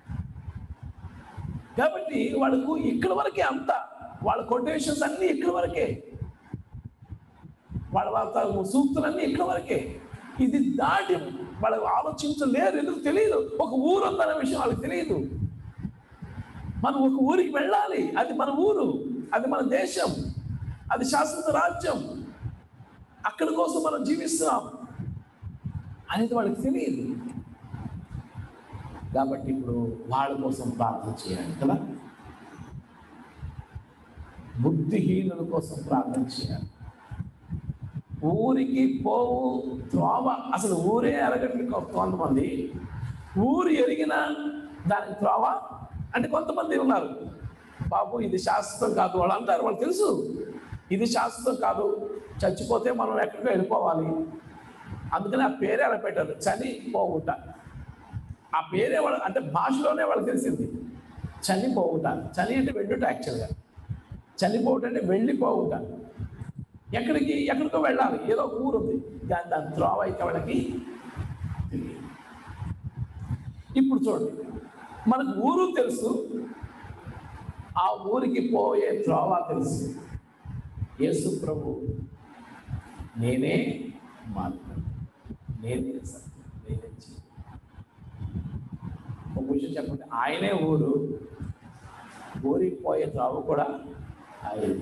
కాబట్టి వాళ్ళకు ఇక్కడ వరకే అంత వాళ్ళ కొటేషన్స్ అన్నీ ఇక్కడ వరకే వాళ్ళ వాళ్ళ సూక్తులన్నీ ఇక్కడ వరకే ఇది దాటి వాళ్ళకి ఆలోచించలేరు ఎందుకు తెలియదు ఒక ఊరు ఉందన్న విషయం వాళ్ళకి తెలియదు మనం ఒక ఊరికి వెళ్ళాలి అది మన ఊరు అది మన దేశం అది శాశ్వత రాజ్యం అక్కడి కోసం మనం జీవిస్తున్నాం అనేది వాళ్ళకి తెలియదు కాబట్టి ఇప్పుడు వాళ్ళ కోసం ప్రార్థన చేయాలి కదా బుద్ధిహీనుల కోసం ప్రార్థన చేయాలి ఊరికి పోవు త్రోవ అసలు ఊరే ఎరగట్లేదు కొంతమంది ఊరు ఎరిగిన దానికి త్రోవ అంటే కొంతమంది ఉన్నారు బాబు ఇది శాశ్వతం కాదు వాళ్ళు అంటారు వాళ్ళు తెలుసు ఇది శాశ్వతం కాదు చచ్చిపోతే మనం ఎక్కడికో వెళ్ళిపోవాలి అందుకని ఆ పేరే అలా పెట్టారు చని పోవుట ఆ పేరే వాళ్ళ అంటే భాషలోనే వాళ్ళకి తెలిసింది చనిపోవుట చని అంటే వెళ్ళుట యాక్చువల్గా చనిపోవుట అంటే వెళ్ళిపోవుట ఎక్కడికి ఎక్కడికో వెళ్ళాలి ఏదో ఒక ఊరు ఉంది దాని దాని త్రోవ అయితే వాళ్ళకి తెలియదు ఇప్పుడు చూడండి మనకు ఊరు తెలుసు ఆ ఊరికి పోయే త్రోవ తెలుసు యేసు ప్రభు నేనే మార్గం నేనే సత్యం నేనే జీవం. ఒక విషయం చెప్పండి ఆయనే ఊరు ఊరికి పోయే త్రోవ కూడా ఆయన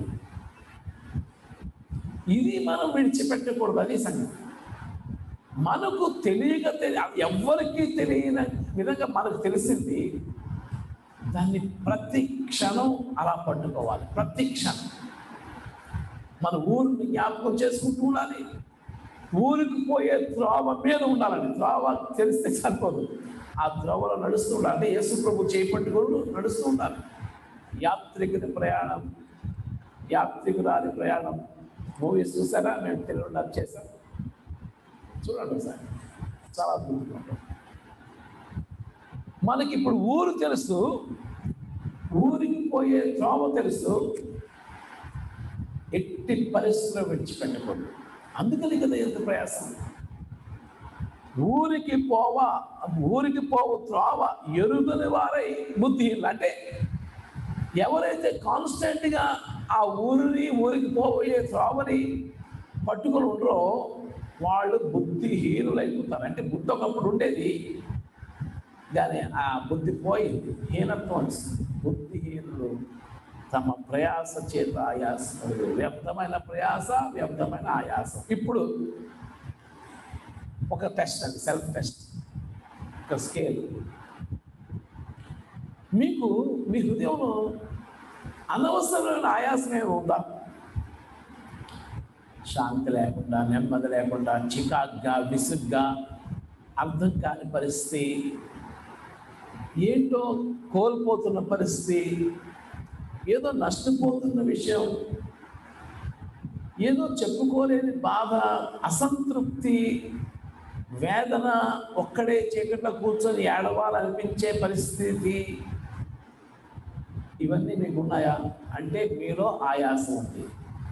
ఇది మనం విడిచిపెట్టకూడదు అది సంగతి మనకు తెలియక తెలి ఎవ్వరికీ తెలియని విధంగా మనకు తెలిసింది దాన్ని ప్రతి క్షణం అలా పట్టుకోవాలి ప్రతి క్షణం మన ఊరిని జ్ఞాపకం చేసుకుంటూ ఉండాలి ఊరికి పోయే త్రోవ మీద ఉండాలండి త్రోవ తెలిస్తే సరిపోదు ఆ త్రోవలో నడుస్తూ ఉండాలి అంటే యేసు ప్రభు చేపట్టుకుని నడుస్తూ ఉండాలి యాత్రికుని ప్రయాణం యాత్రికురాలి ప్రయాణం మూవీస్ చూసారా మేము తెలుగు డబ్ చేశాం చూడండి సార్ చాలా అద్భుతంగా ఉంటుంది. మనకి ఇప్పుడు ఊరు తెలుసు ఊరికి పోయే త్రోవ తెలుసు ఎట్టి పరిస్థితుల్లో విడిచిపెట్టకూడదు అందుకని కదా ఎంత ప్రయాసం ఊరికి పోవా ఊరికి పోవు త్రోవ ఎరుగని వారై బుద్ధిహీనులు అంటే ఎవరైతే కాన్స్టెంట్గా ఆ ఊరిని ఊరికి పోయే త్రోవని పట్టుకొని ఉండరో వాళ్ళు బుద్ధిహీనులు అయిపోతారు అంటే బుద్ధి ఒకప్పుడు ఉండేది దాని ఆ బుద్ధి పోయింది హీనత్వం వచ్చింది బుద్ధిహీనులు తమ ప్రయాస చేత ఆయాసం వ్యర్థమైన ప్రయాస వ్యర్థమైన ఆయాసం ఇప్పుడు ఒక టెస్ట్ అండి సెల్ఫ్ టెస్ట్ ఒక స్కేల్ మీకు మీ హృదయంలో అనవసరమైన ఆయాసం ఏమి ఉందా శాంతి లేకుండా నెమ్మది లేకుండా చికాగ్గా విసుగ్గా అర్థం కాని పరిస్థితి ఏంటో కోల్పోతున్న పరిస్థితి ఏదో నష్టపోతున్న విషయం ఏదో చెప్పుకోలేని బాధ అసంతృప్తి వేదన ఒక్కడే చీకట్లో కూర్చొని ఏడవాలనిపించే పరిస్థితి ఇవన్నీ మీకు ఉన్నాయా అంటే మీలో ఆయాసం ఉంది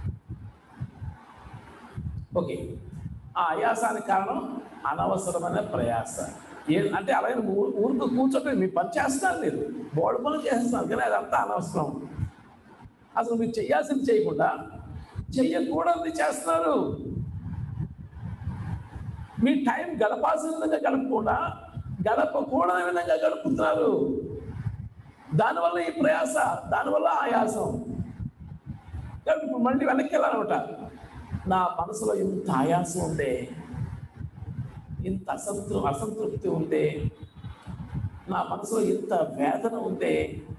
ఓకే ఆ ఆయాసానికి కారణం అనవసరమైన ప్రయాస ఏ అంటే అలాగే ఊ- ఊరికి కూర్చోటం మీ పని చేస్తున్నారు మీరు బోర్డు పనులు చేస్తున్నారు కానీ అదంతా అనవసరం అసలు మీరు చేయాల్సింది చేయకుండా చెయ్యకూడదు చేస్తున్నారు మీ టైం గడపాల్సిన విధంగా గడపకుండా గడపకూడని విధంగా గడుపుతున్నారు దానివల్ల ఈ ప్రయాస దానివల్ల ఆయాసం కాబట్టి ఇప్పుడు మళ్ళీ వెనక్కి వెళ్ళాలన్నమాట నా మనసులో ఇంత ఆయాసం ఉందే ఇంత అసంతృ అసంతృప్తి ఉందే నా మనసులో ఇంత వేదన ఉందే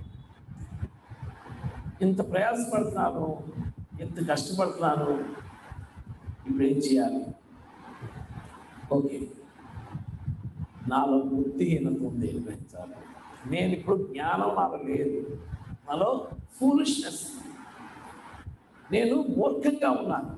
ఇంత ప్రయాసపడుతున్నాను ఇంత కష్టపడుతున్నాను ఇప్పుడు ఏం చేయాలి ఓకే నాలో బుద్ధిహీనత ఉంది అని గ్రహించాలి నేను ఇప్పుడు జ్ఞానం నాలో లేదు నాలో ఫూలిష్నెస్ నేను మూర్ఖంగా ఉన్నాను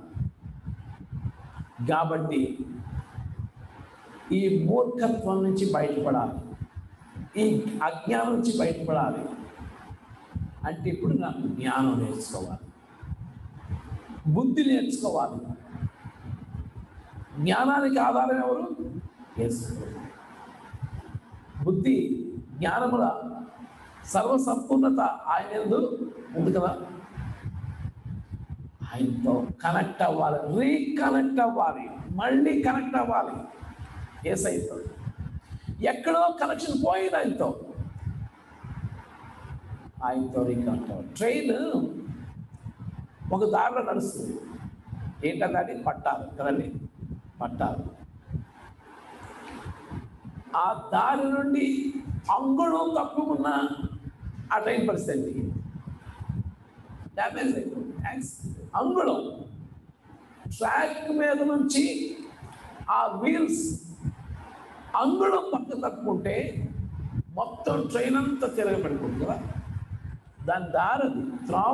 కాబట్టి ఈ మూర్ఖత్వం నుంచి బయటపడాలి ఈ అజ్ఞానం నుంచి బయటపడాలి అంటే ఇప్పుడు నాకు జ్ఞానం నేర్చుకోవాలి బుద్ధి నేర్చుకోవాలి జ్ఞానానికి ఆధారం ఎవరు యేసు బుద్ధి జ్ఞానముల సర్వసంపూర్ణత ఆయన యందు ఉంది కదా ఆయనతో కనెక్ట్ అవ్వాలి రీకనెక్ట్ అవ్వాలి మళ్ళీ కనెక్ట్ అవ్వాలి ఏసైతో ఎక్కడో కనెక్షన్ పోయింది ఆయనతో ఆయనతో రీకనెక్ట్ అవ్వాలి ట్రైన్ ఒక దారిలో నడుస్తుంది ఏంటంటే పట్టాలు కదండి పట్టాలు ఆ దారి నుండి అంగుళం తప్పుకున్న ఆ ట్రైన్ పరిస్థితి డ్యామేజ్ అయిపోయింది యాక్సిడెంట్. అంగుళం ట్రాక్ మీద నుంచి ఆ వీల్స్ అంగుళం పక్క తప్పుకుంటే మొత్తం ట్రైన్ అంతా తిరగబడిపోతుంది కదా దాని దారది త్రోవ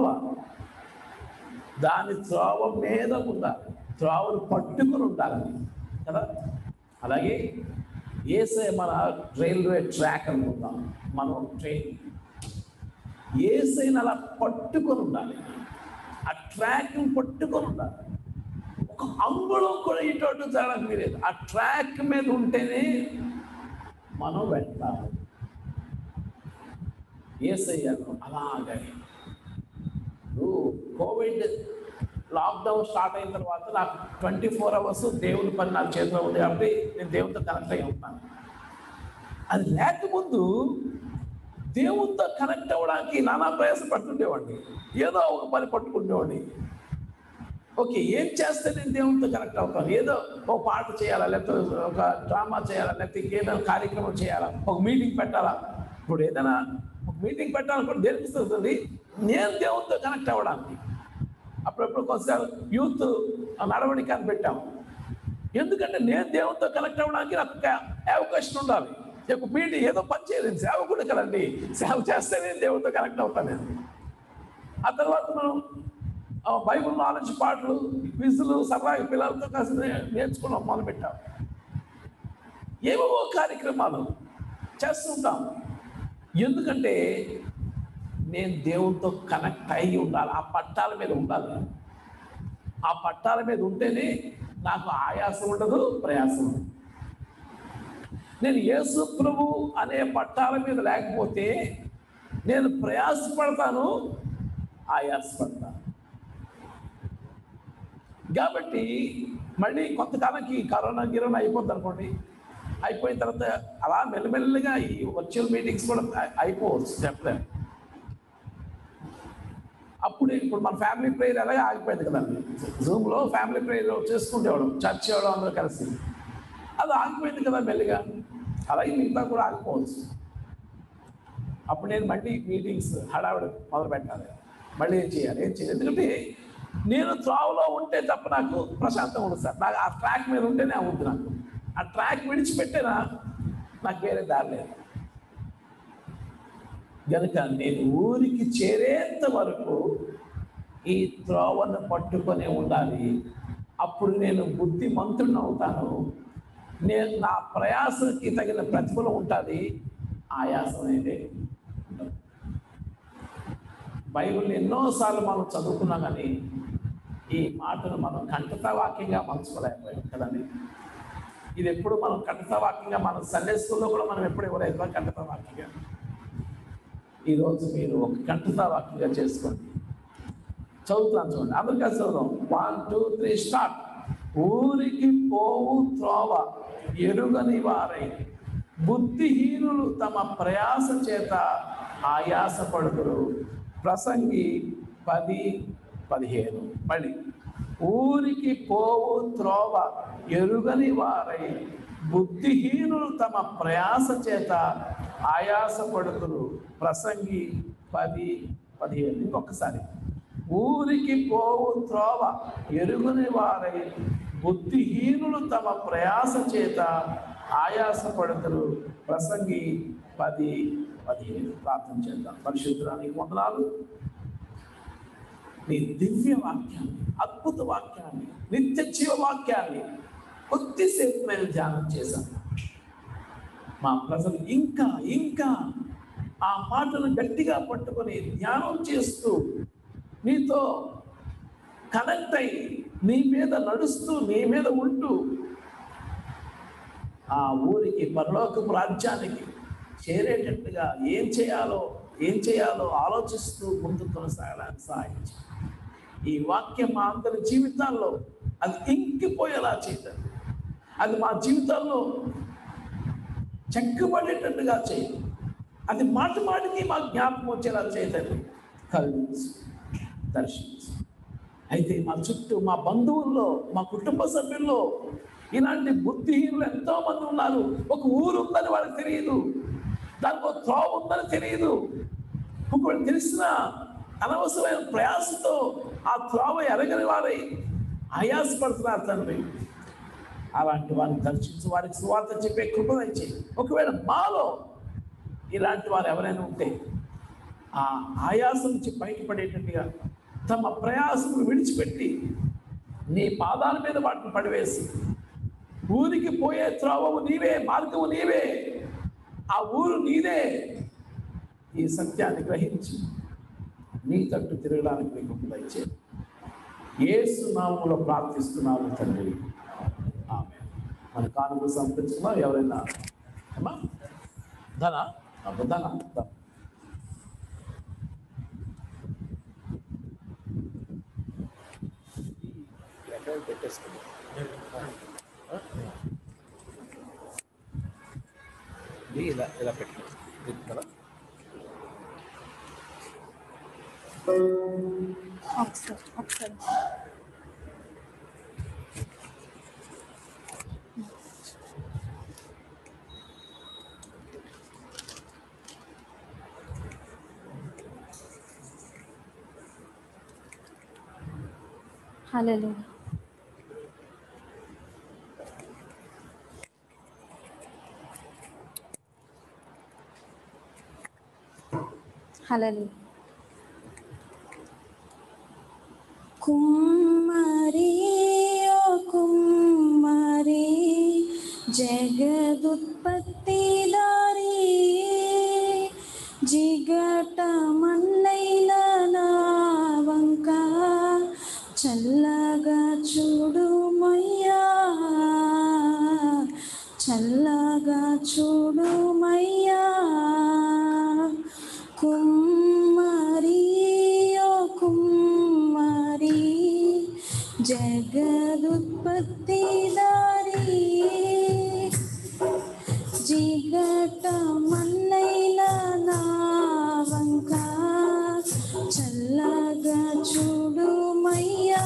దాని త్రోవ మీద ఉండాలి త్రోవను పట్టుకుని ఉండాలి కదా అలాగే ఏసే మన రైల్వే ట్రాక్ అనుకుందాం మనం ట్రైన్ ఏసైనా అలా పట్టుకొని ఉండాలి ఆ ట్రాక్ని పట్టుకొని ఉండాలి ఒక అంగుళం కూడా ఇటు జరగడానికి లేదు ఆ ట్రాక్ మీద ఉంటేనే మనం వెళ్తాము ఏసయ్యాను అలాగే నువ్వు కోవిడ్ లాక్డౌన్ స్టార్ట్ అయిన తర్వాత నాకు ట్వంటీ ఫోర్ అవర్స్ దేవుని పని నాకు చేతిలో ఉంది కాబట్టి నేను దేవునితో కనెక్ట్ అయి ఉంటాను అది లేకముందు దేవునితో కనెక్ట్ అవ్వడానికి నానా ప్రయాసం పడుతుండేవాడిని ఏదో ఒక పని పట్టుకుంటేవాడిని ఓకే ఏం చేస్తే నేను దేవునితో కనెక్ట్ అవుతాను ఏదో ఒక పాట చేయాలా లేకపోతే ఒక డ్రామా చేయాలా లేకపోతే ఏదైనా కార్యక్రమం చేయాలా ఒక మీటింగ్ పెట్టాలా ఇప్పుడు ఏదైనా ఒక మీటింగ్ పెట్టాలనుకుంటే దేనిపిస్తుంది నేను దేవునితో కనెక్ట్ అవ్వడానికి అప్పుడప్పుడు కొంతసేపు యూత్ నడవడిక అని పెట్టాము ఎందుకంటే నేను దేవునితో కనెక్ట్ అవ్వడానికి నాకు ఒక అవకాశం ఉండాలి ఒక మీటింగ్ ఏదో పని చేయలేదు సేవకుడు కదండి సేవ చేస్తే నేను దేవునితో కనెక్ట్ అవుతాను నేను ఆ తర్వాత మనం ఆ బైబుల్ నాలెడ్జ్ పాటలు క్విజులు సరదాగా పిల్లలతో కలిసి నే- నేర్చుకున్నాం మొదలుపెట్టాం ఏవేవో కార్యక్రమాలు చేస్తుంటాం ఎందుకంటే నేను దేవునితో కనెక్ట్ అయ్యి ఉండాలి ఆ పట్టాల మీద ఉండాలి ఆ పట్టాల మీద ఉంటేనే నాకు ఆయాసం ఉండదు ప్రయాసం ఉండదు నేను యేసు ప్రభు అనే పట్టాల మీద లేకపోతే నేను ప్రయాసపడతాను ఆయాసపడతాను కాబట్టి మళ్ళీ కొంతకాలంకి కరోనా గిరోనా అయిపోద్ది అనుకోండి అయిపోయిన తర్వాత అలా మెల్లమెల్లగా ఈ వర్చువల్ మీటింగ్స్ కూడా అయి- అయిపోవచ్చు చెప్పలేము అప్పుడు ఇప్పుడు మన ఫ్యామిలీ ప్రేయర్ ఎలాగే ఆగిపోయింది కదండి జూమ్లో ఫ్యామిలీ ప్రేయర్ చేసుకుంటేవాడు చర్చ్ చేయడం అందరూ కలిసి అది ఆగిపోయింది కదా మెల్లిగా అలాగే మిగతా కూడా ఆగిపోవచ్చు అప్పుడు నేను మళ్ళీ మీటింగ్స్ హడావిడి మొదలు పెట్టాలి మళ్ళీ ఏం చేయాలి ఏం చేయాలి ఎందుకంటే నేను త్రోవలో ఉంటే తప్ప నాకు ప్రశాంతంగా ఉండదు సార్ నాకు ఆ ట్రాక్ మీద ఉంటేనే అవుద్ది నాకు ఆ ట్రాక్ విడిచిపెట్టేనా నాకు వేరే దారి లేదు గనుక నేను ఊరికి చేరేంత వరకు ఈ త్రోవను పట్టుకొని ఉండాలి అప్పుడు నేను బుద్ధిమంతుడిని అవుతాను నేను నా ప్రయాసకి తగిన ప్రతిఫలం ఉంటుంది ఆయాసం అనేది ఉండదు. బైబిల్ని ఎన్నోసార్లు మనం చదువుకున్నాం కానీ ఈ మాటను మనం కంఠత వాక్యంగా మలుచుకోలేకపోయాం కదండి ఇది ఎప్పుడు మనం కంఠత వాక్యంగా మన సండే స్కూల్లో కూడా మనం ఎప్పుడు ఇవ్వలేదు కంఠత వాక్యంగా ఈరోజు మీరు ఒక కంఠత వాక్యంగా చేసుకోండి చదువుతాను చూడండి అందరు కలిసి చదువుదాం వన్ టూ త్రీ స్టార్ట్ ఊరికి పోవు త్రోవ ఎరుగని వారై బుద్ధిహీనులు తమ ప్రయాస చేత ఆయాసపడుతురు ప్రసంగి పది పదిహేను మళ్ళీ ఊరికి పోవు త్రోవ ఎరుగని వారై బుద్ధిహీనులు తమ ప్రయాస చేత ఆయాసపడుతురు ప్రసంగి పది పదిహేను ఇంకొకసారి ఊరికి పోవు త్రోవ ఎరుగుని వారై బుద్ధిహీనులు తమ ప్రయాస చేత ఆయాసపడుతురు ప్రసంగి పది పదిహేను ప్రార్థన చేద్దాం పరిశుద్ధానికి వందనాలు నీ దివ్య వాక్యాన్ని అద్భుత వాక్యాన్ని నిత్య జీవ వాక్యాన్ని కొద్దిసేపు నేను ధ్యానం చేశాను మా ప్రజలు ఇంకా ఇంకా ఆ మాటను గట్టిగా పట్టుకొని ధ్యానం చేస్తూ నీతో కనెక్ట్ అయి నీ మీద నడుస్తూ నీ మీద ఉంటూ ఆ ఊరికి పరలోకపు రాజ్యానికి చేరేటట్టుగా ఏం చేయాలో ఏం చేయాలో ఆలోచిస్తూ ముందు కొనసాగడానికి సహాయించి ఈ వాక్యం మా అందరి జీవితాల్లో అది ఇంకిపోయేలా చేయటం అది మా జీవితాల్లో చెక్కబడేటట్టుగా చేయండి అది మాట మాటికి మా జ్ఞాపకం వచ్చేలా చేయదండి కలిగించు దర్శించు అయితే మా చుట్టూ మా బంధువుల్లో మా కుటుంబ సభ్యుల్లో ఇలాంటి బుద్ధిహీనులు ఎంతో మంది ఉన్నారు ఒక ఊరు ఉందని వాళ్ళకి తెలియదు దానికి ఒక త్రోవ ఉందని తెలియదు ఒకవేళ తెలిసినా అనవసరమైన ప్రయాసతో ఆ త్రోవ ఎరగని వారై ఆయాసపడుతున్నారు తండ్రి అలాంటి వారిని దర్శించి వారికి సువార్త చెప్పే కృపనిచ్చి ఒకవేళ మాలో ఇలాంటి వారు ఎవరైనా ఉంటే ఆ ఆయాసం నుంచి బయటపడేటట్టుగా తమ ప్రయాసము విడిచిపెట్టి నీ పాదాల మీద వాటిని పడివేసి ఊరికి పోయే త్రోవము నీవే మార్గము నీవే ఆ ఊరు నీదే ఈ సత్యాన్ని గ్రహించి నీ తట్టు తిరగడానికి నీకు దయచే ఏసు నామంలో ప్రార్థిస్తున్నాము తండ్రి ఆమె మన కానుక సంపించుకున్నాం ఎవరైనా అమ్మా ధన అబ్బా, ధన ధన ఇది ఇలా ఇలా పెట్టు కదా ఒకసారి ఒకసారి హలో హలో కుమ్మరి ఓ కుమ్మరి జగదుత్పత్తి దారి జిగట మన్నైన నా వంక చల్లగా చూడు మయ్యా చల్లగా చూడు మయ్యా కుమ్మరి ఓ కుమ్మరి జగదుత్పత్తి దారి జిగట మన్నైన నా వంక చల్లగా చూడు మయ్యా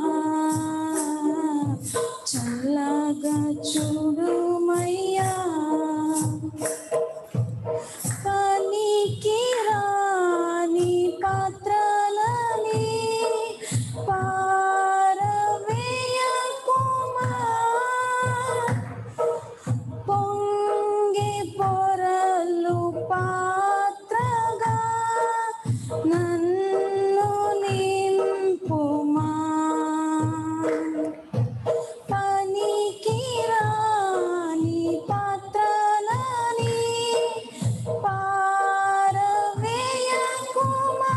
చల్లగా చూడు మయ్యా పనికి రాని పాత్రలని పారవేయకుమా పొంగి పొరలు పాత్రగా నన్ను నింపుమా పనికి రాని పాత్రలని పారవేయకుమా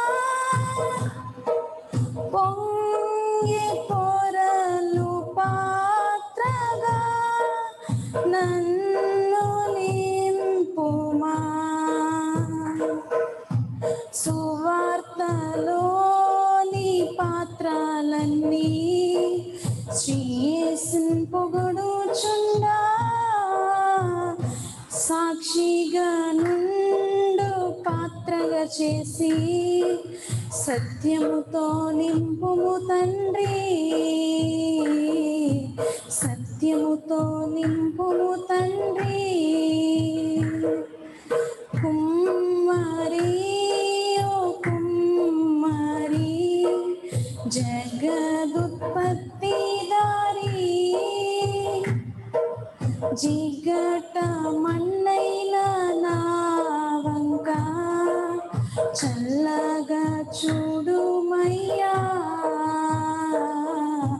పొంగి పొరలు పాత్రగా నన్ను నింపుమా సువార్తలోని పాత్రలన్నీ శ్రీయేసున్ పొగడుచుండా సాక్షిగా నుండు పాత్రగా చేసి సత్యముతో నింపుము తండ్రి సత్యముతో నింపుము తండ్రి కుమ్మరి ఓ కుమ్మరి జగదుత్పత్తి దారి జిగట మన్నైన నా వంక చల్లగా చూడు మయ్యా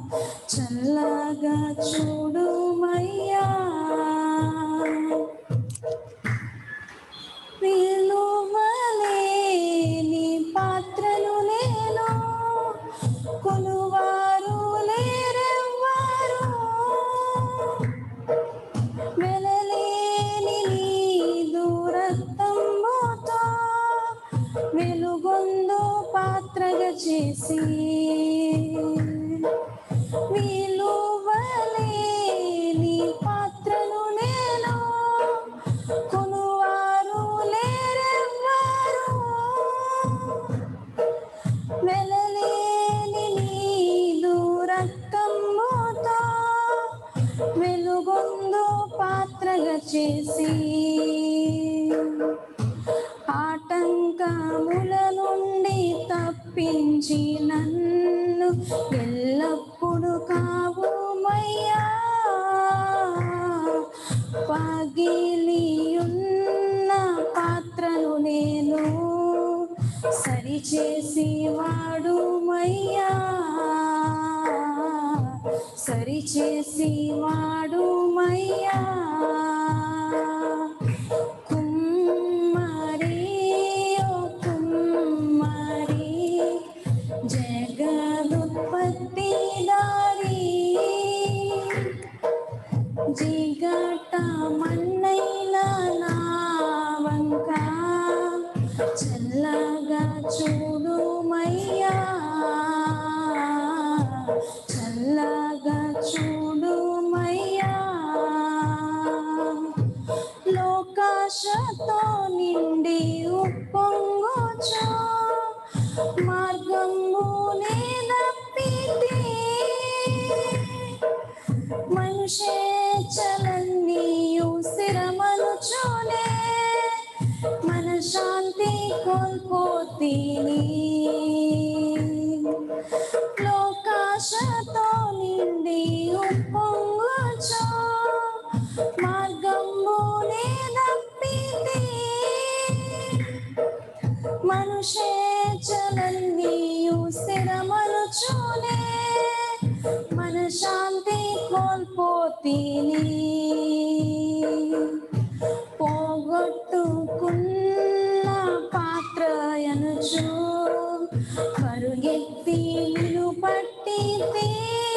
చల్లగా చూడు మయ్యా వెలుగొందు పాత్రగా చేసి విలువలేని పాత్రను నేను కొనువారు లేరెవ్వరు వెలలేని నీదు రక్తముతో వెలుగొందు పాత్రగా చేసి ఆటంకముల నుండి తప్పించి నన్ను ఎల్లప్పుడు కావుమయ్యా పగిలి ఉన్న పాత్రను నేను సరిచేసి వాడుమయ్యా సరిచేసి వాడుమయ్యా కుమ్మరి ఓ కుమ్మరి జగదుత్పత్తి దారి జిగట మన్నైన నా వంక చల్లగా చూడుమయ్యా చల్లగా చూడుమయ్యా లోకాశతో నిండి ఉప్పొంగుచు మార్గము నేనప్పితే మనుషే చలన్నీయు స్థిరమనుచునే మన శాంతి కోల్పోతీని లోకాశతో నిండి ఉప్పొంగుచు మార్గము నేనప్పితే మనుషే చలన్నీయు స్థిరమనుచునే మన శాంతి కోల్పోతీని పోగొట్టుకున్న పాత్రయనుచు పరుగెత్తి నిలు పట్టితే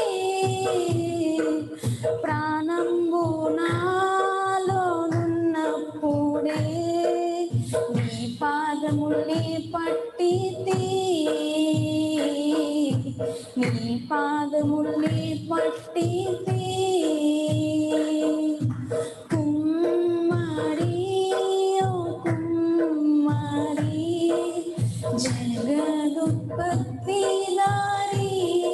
ప్రాణంబు నాలోనున్నప్పుడే నీ పాదములే పట్టితే నీ పాదములే పట్టితే కుమ్మరి ఓ కుమ్మరి జగదుత్పత్తి దారి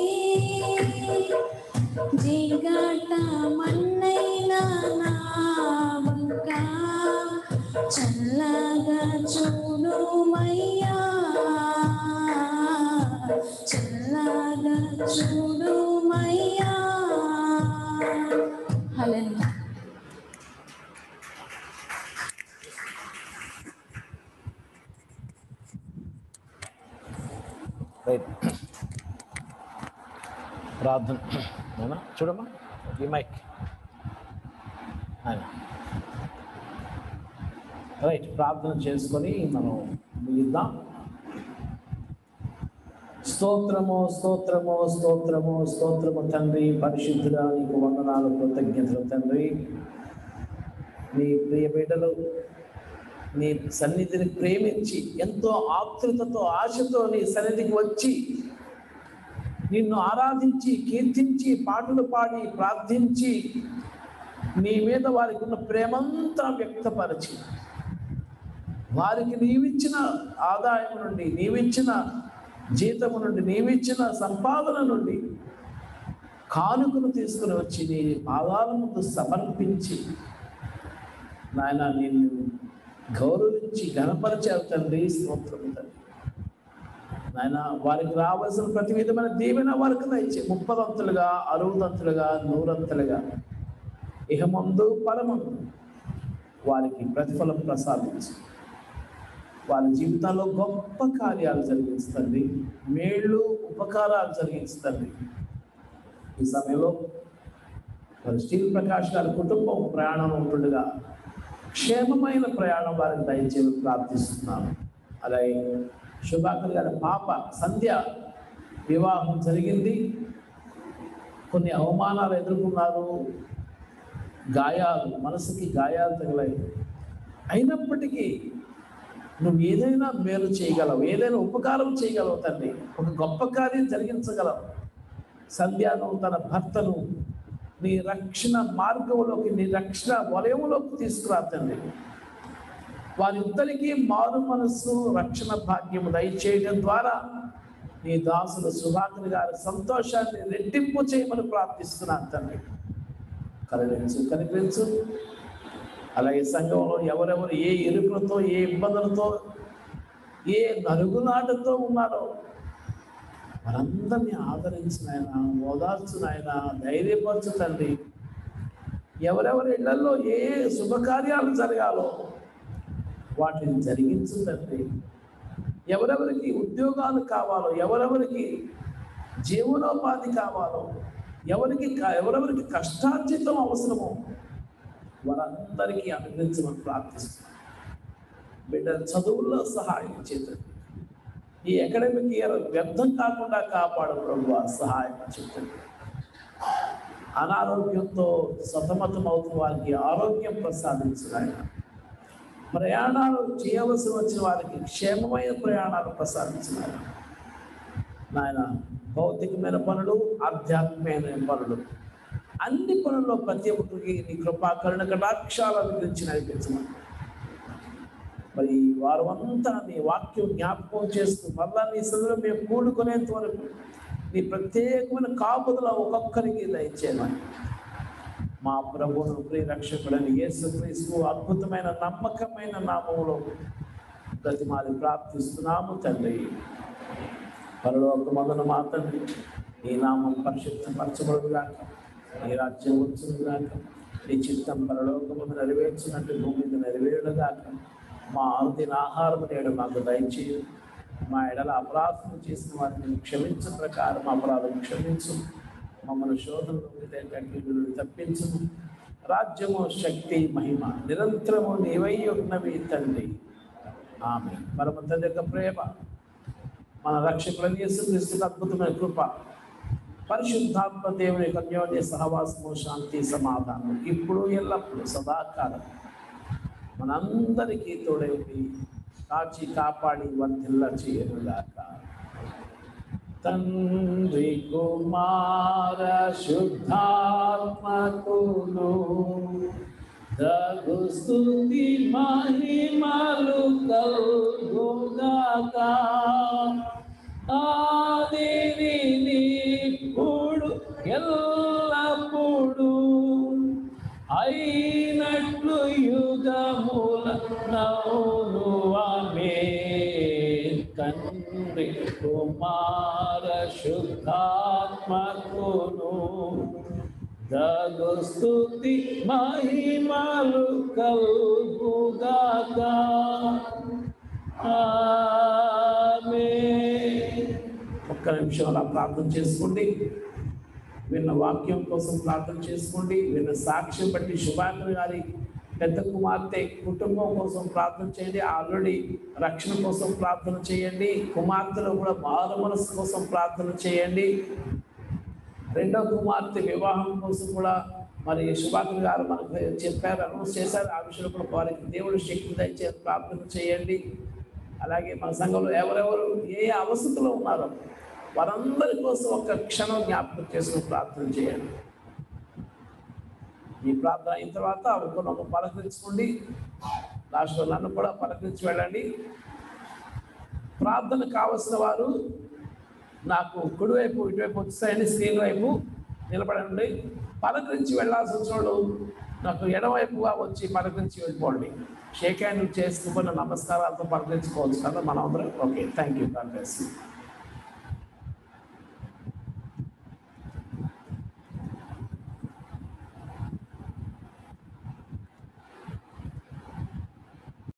జిగట మన్నైన నా వంక చల్లగా చూడుమయ్యా చల్లగా చూడుమయ్యా హల్లెలూయా రైట్ ప్రార్థన అవునా చూడమ్మా ఈ మైక్ ఆయన రైట్ ప్రార్థన చేసుకొని మనం ముగిద్దాం స్తోత్రము స్తోత్రము స్తోత్రము స్తోత్రము తండ్రి పరిశుద్ధుడా నీకు వందనాలు కృతజ్ఞతలు తండ్రి నీ ప్రియ బిడ్డలు నీ సన్నిధిని ప్రేమించి ఎంతో ఆతృతతో ఆశతో నీ సన్నిధికి వచ్చి నిన్ను ఆరాధించి కీర్తించి పాటలు పాడి ప్రార్థించి నీ మీద వారికి ఉన్న ప్రేమంతా వ్యక్తపరిచి వారికి నీవిచ్చిన ఆదాయం నుండి నీవిచ్చిన జీతము నుండి నీవిచ్చిన సంపాదన నుండి కానుకను తీసుకుని వచ్చి నీ పాదాల ముందు సమర్పించి నాయన నిన్ను గౌరవించి గణపరిచారు తండ్రి స్తోత్రము తండ్రి నాయన వారికి రావాల్సిన ప్రతి విధమైన దీవెన వారికి దయచే ముప్పదంతులుగా అరువుదంతులుగా నూరంతులుగా ఇహమందు పరమందు వారికి ప్రతిఫలం ప్రసాదించి వారి జీవితాల్లో గొప్ప కార్యాలు జరిగిస్తుంది మేళ్ళు ఉపకారాలు జరిగిస్తుంది ఈ సమయంలో మరి స్టీల్ ప్రకాష్ గారి కుటుంబం ప్రయాణం ఉంటుండగా క్షేమమైన ప్రయాణం వారికి దయచేసి ప్రార్థిస్తున్నాను అలాగే శుభాకర్ గారి పాప సంధ్య వివాహం జరిగింది కొన్ని అవమానాలు ఎదుర్కొన్నారు గాయాలు మనసుకి గాయాలు తగిలాయి అయినప్పటికీ నువ్వు ఏదైనా మేలు చేయగలవు ఏదైనా ఉపకారం చేయగలవు తండ్రి ఒక గొప్ప కార్యం జరిగించగలవు సంధ్యాను తన భర్తను నీ రక్షణ మార్గంలోకి నీ రక్షణ వలయంలోకి తీసుకురా తండ్రి వారిద్దరికీ మారు మనస్సు రక్షణ భాగ్యము దయచేయడం ద్వారా నీ దాసులు సుధాకర్ గారి సంతోషాన్ని రెట్టింపు చేయమని ప్రార్థిస్తున్నాను తండ్రి కనిపించు కనిపించు అలాగే సంఘంలో ఎవరెవరు ఏ ఎరుకులతో ఏ ఇబ్బందులతో ఏ నరుగులాటతో ఉన్నారో వారందరినీ ఆదరించిన ఆయన ఓదార్చిన ఆయన ధైర్యపరచు తండ్రి ఎవరెవరి ఇళ్లలో ఏ శుభకార్యాలు జరగాలో వాటిని జరిగించు తండ్రి ఎవరెవరికి ఉద్యోగాలు కావాలో ఎవరెవరికి జీవనోపాధి కావాలో ఎవరికి క- ఎవరెవరికి కష్టార్జితం అవసరమో వారందరికీ అనుగ్రహించమని ప్రార్థిస్తున్నాను బిడ్డ చదువుల్లో సహాయం చేతండి ఈ అకాడమిక్ ఇయర్ వ్యర్థం కాకుండా కాపాడు ప్రభు సహాయం చేతండి అనారోగ్యంతో సతమతం అవుతున్న వారికి ఆరోగ్యం ప్రసాదించున్నాయన ప్రయాణాలు చేయవలసి వచ్చిన వారికి క్షేమమైన ప్రయాణాలు ప్రసాదించినారు నాయన భౌతికమైన పనులు ఆధ్యాత్మికమైన పనులు అన్ని పనుల్లో ప్రతి ఒక్కరికి నీ కృపా కరుణ కటాక్షాలను గురించి నడిపించమని మరి ఈ వారం అంతా నీ వాక్యం జ్ఞాపకం చేస్తూ మళ్ళా నీ సదులో మేము కూడుకునేంత వరకు నీ ప్రత్యేకమైన కాపుదల ఒక్కొక్కరికి దయచేయమని మా ప్రభువును ప్రియరక్షకుడని యేసు క్రీస్తు అద్భుతమైన నమ్మకమైన నామములో ప్రతిమాది ప్రార్థిస్తున్నాము తండ్రి పరలోక మొదలు మా తండ్రి నీ నామం పరిశుద్ధపరచబడు గాక నీ రాజ్యం వచ్చును గాక నీ చిత్తం పరలోకమును నెరవేర్చినట్టు భూమి మీద నెరవేరుడు గాక మా ఆరుదిన ఆహారం నేడు మాకు దయచేయు మా ఎడల అపరాధం చేసిన వారిని క్షమించిన ప్రకారం అపరాధం క్షమించు మమ్మల్ని శోధనలు తప్పించు రాజ్యము శక్తి మహిమ నిరంతరము నీవై ఉన్నవి తండ్రి ఆమె పరమ తండ్రి యొక్క ప్రేమ మన రక్షకులను యేసుక్రీస్తు అద్భుతమైన కృప పరిశుద్ధాత్మ దేవుని యొక్క అన్యోన్య సహవాసము శాంతి సమాధానం ఇప్పుడు ఎల్లప్పుడు సదాకాలం మనందరికీ తోడై ఉండి కాచి కాపాడి వర్ధిల్ల చేయనుగాక తండ్రి కుమార శుద్ధాత్మకులు దగు స్తుతి మహిమలు కలుగుగాక ఆదిని ఇప్పుడు ఎల్లప్పుడు అయినట్లు యుగముల నౌను ఆమె తండ్రి కుమార శుద్ధాత్మకును దగు స్తుతి మహిమలు కలుగుగాక ఆమేన్. ఒక్క నిమిషం అలా ప్రార్థన చేసుకోండి విన్న వాక్యం కోసం ప్రార్థన చేసుకోండి విన్న సాక్ష్యం బట్టి శుభాకర్ గారి పెద్ద కుమార్తె కుటుంబం కోసం ప్రార్థన చేయండి ఆల్రెడీ రక్షణ కోసం ప్రార్థన చేయండి కుమార్తెలు కూడా మారు మనసు కోసం ప్రార్థన చేయండి రెండో కుమార్తె వివాహం కోసం కూడా మరి శుభాకర్ గారు మనకు చెప్పారు అనౌన్స్ చేశారు ఆ విషయంలో కూడా వారికి దేవుడు శక్తి దయచే ప్రార్థన చేయండి అలాగే మన సంఘంలో ఎవరెవరు ఏ అవస్థలో ఉన్నారో వారందరి కోసం ఒక క్షణం జ్ఞాపకం చేసుకుని ప్రార్థన చేయండి ఈ ప్రార్థన అయిన తర్వాత ఒకరినొక పలకరించుకోండి లాస్ట్లో నన్ను కూడా పలకరించి వెళ్ళండి ప్రార్థన కావలసిన వారు నాకు కుడివైపు ఇటువైపు వచ్చేసాయండి స్క్రీన్ వైపు నిలబడండి పలకరించి వెళ్ళాల్సి వచ్చిన వాళ్ళు నాకు ఎడవైపుగా వచ్చి పలకరించి వెళ్ళిపోండి షేక్ హ్యాండ్ చేసుకుని నమస్కారాలతో పలకరించుకోవచ్చు కదా మనం అందరం okay thank you God bless you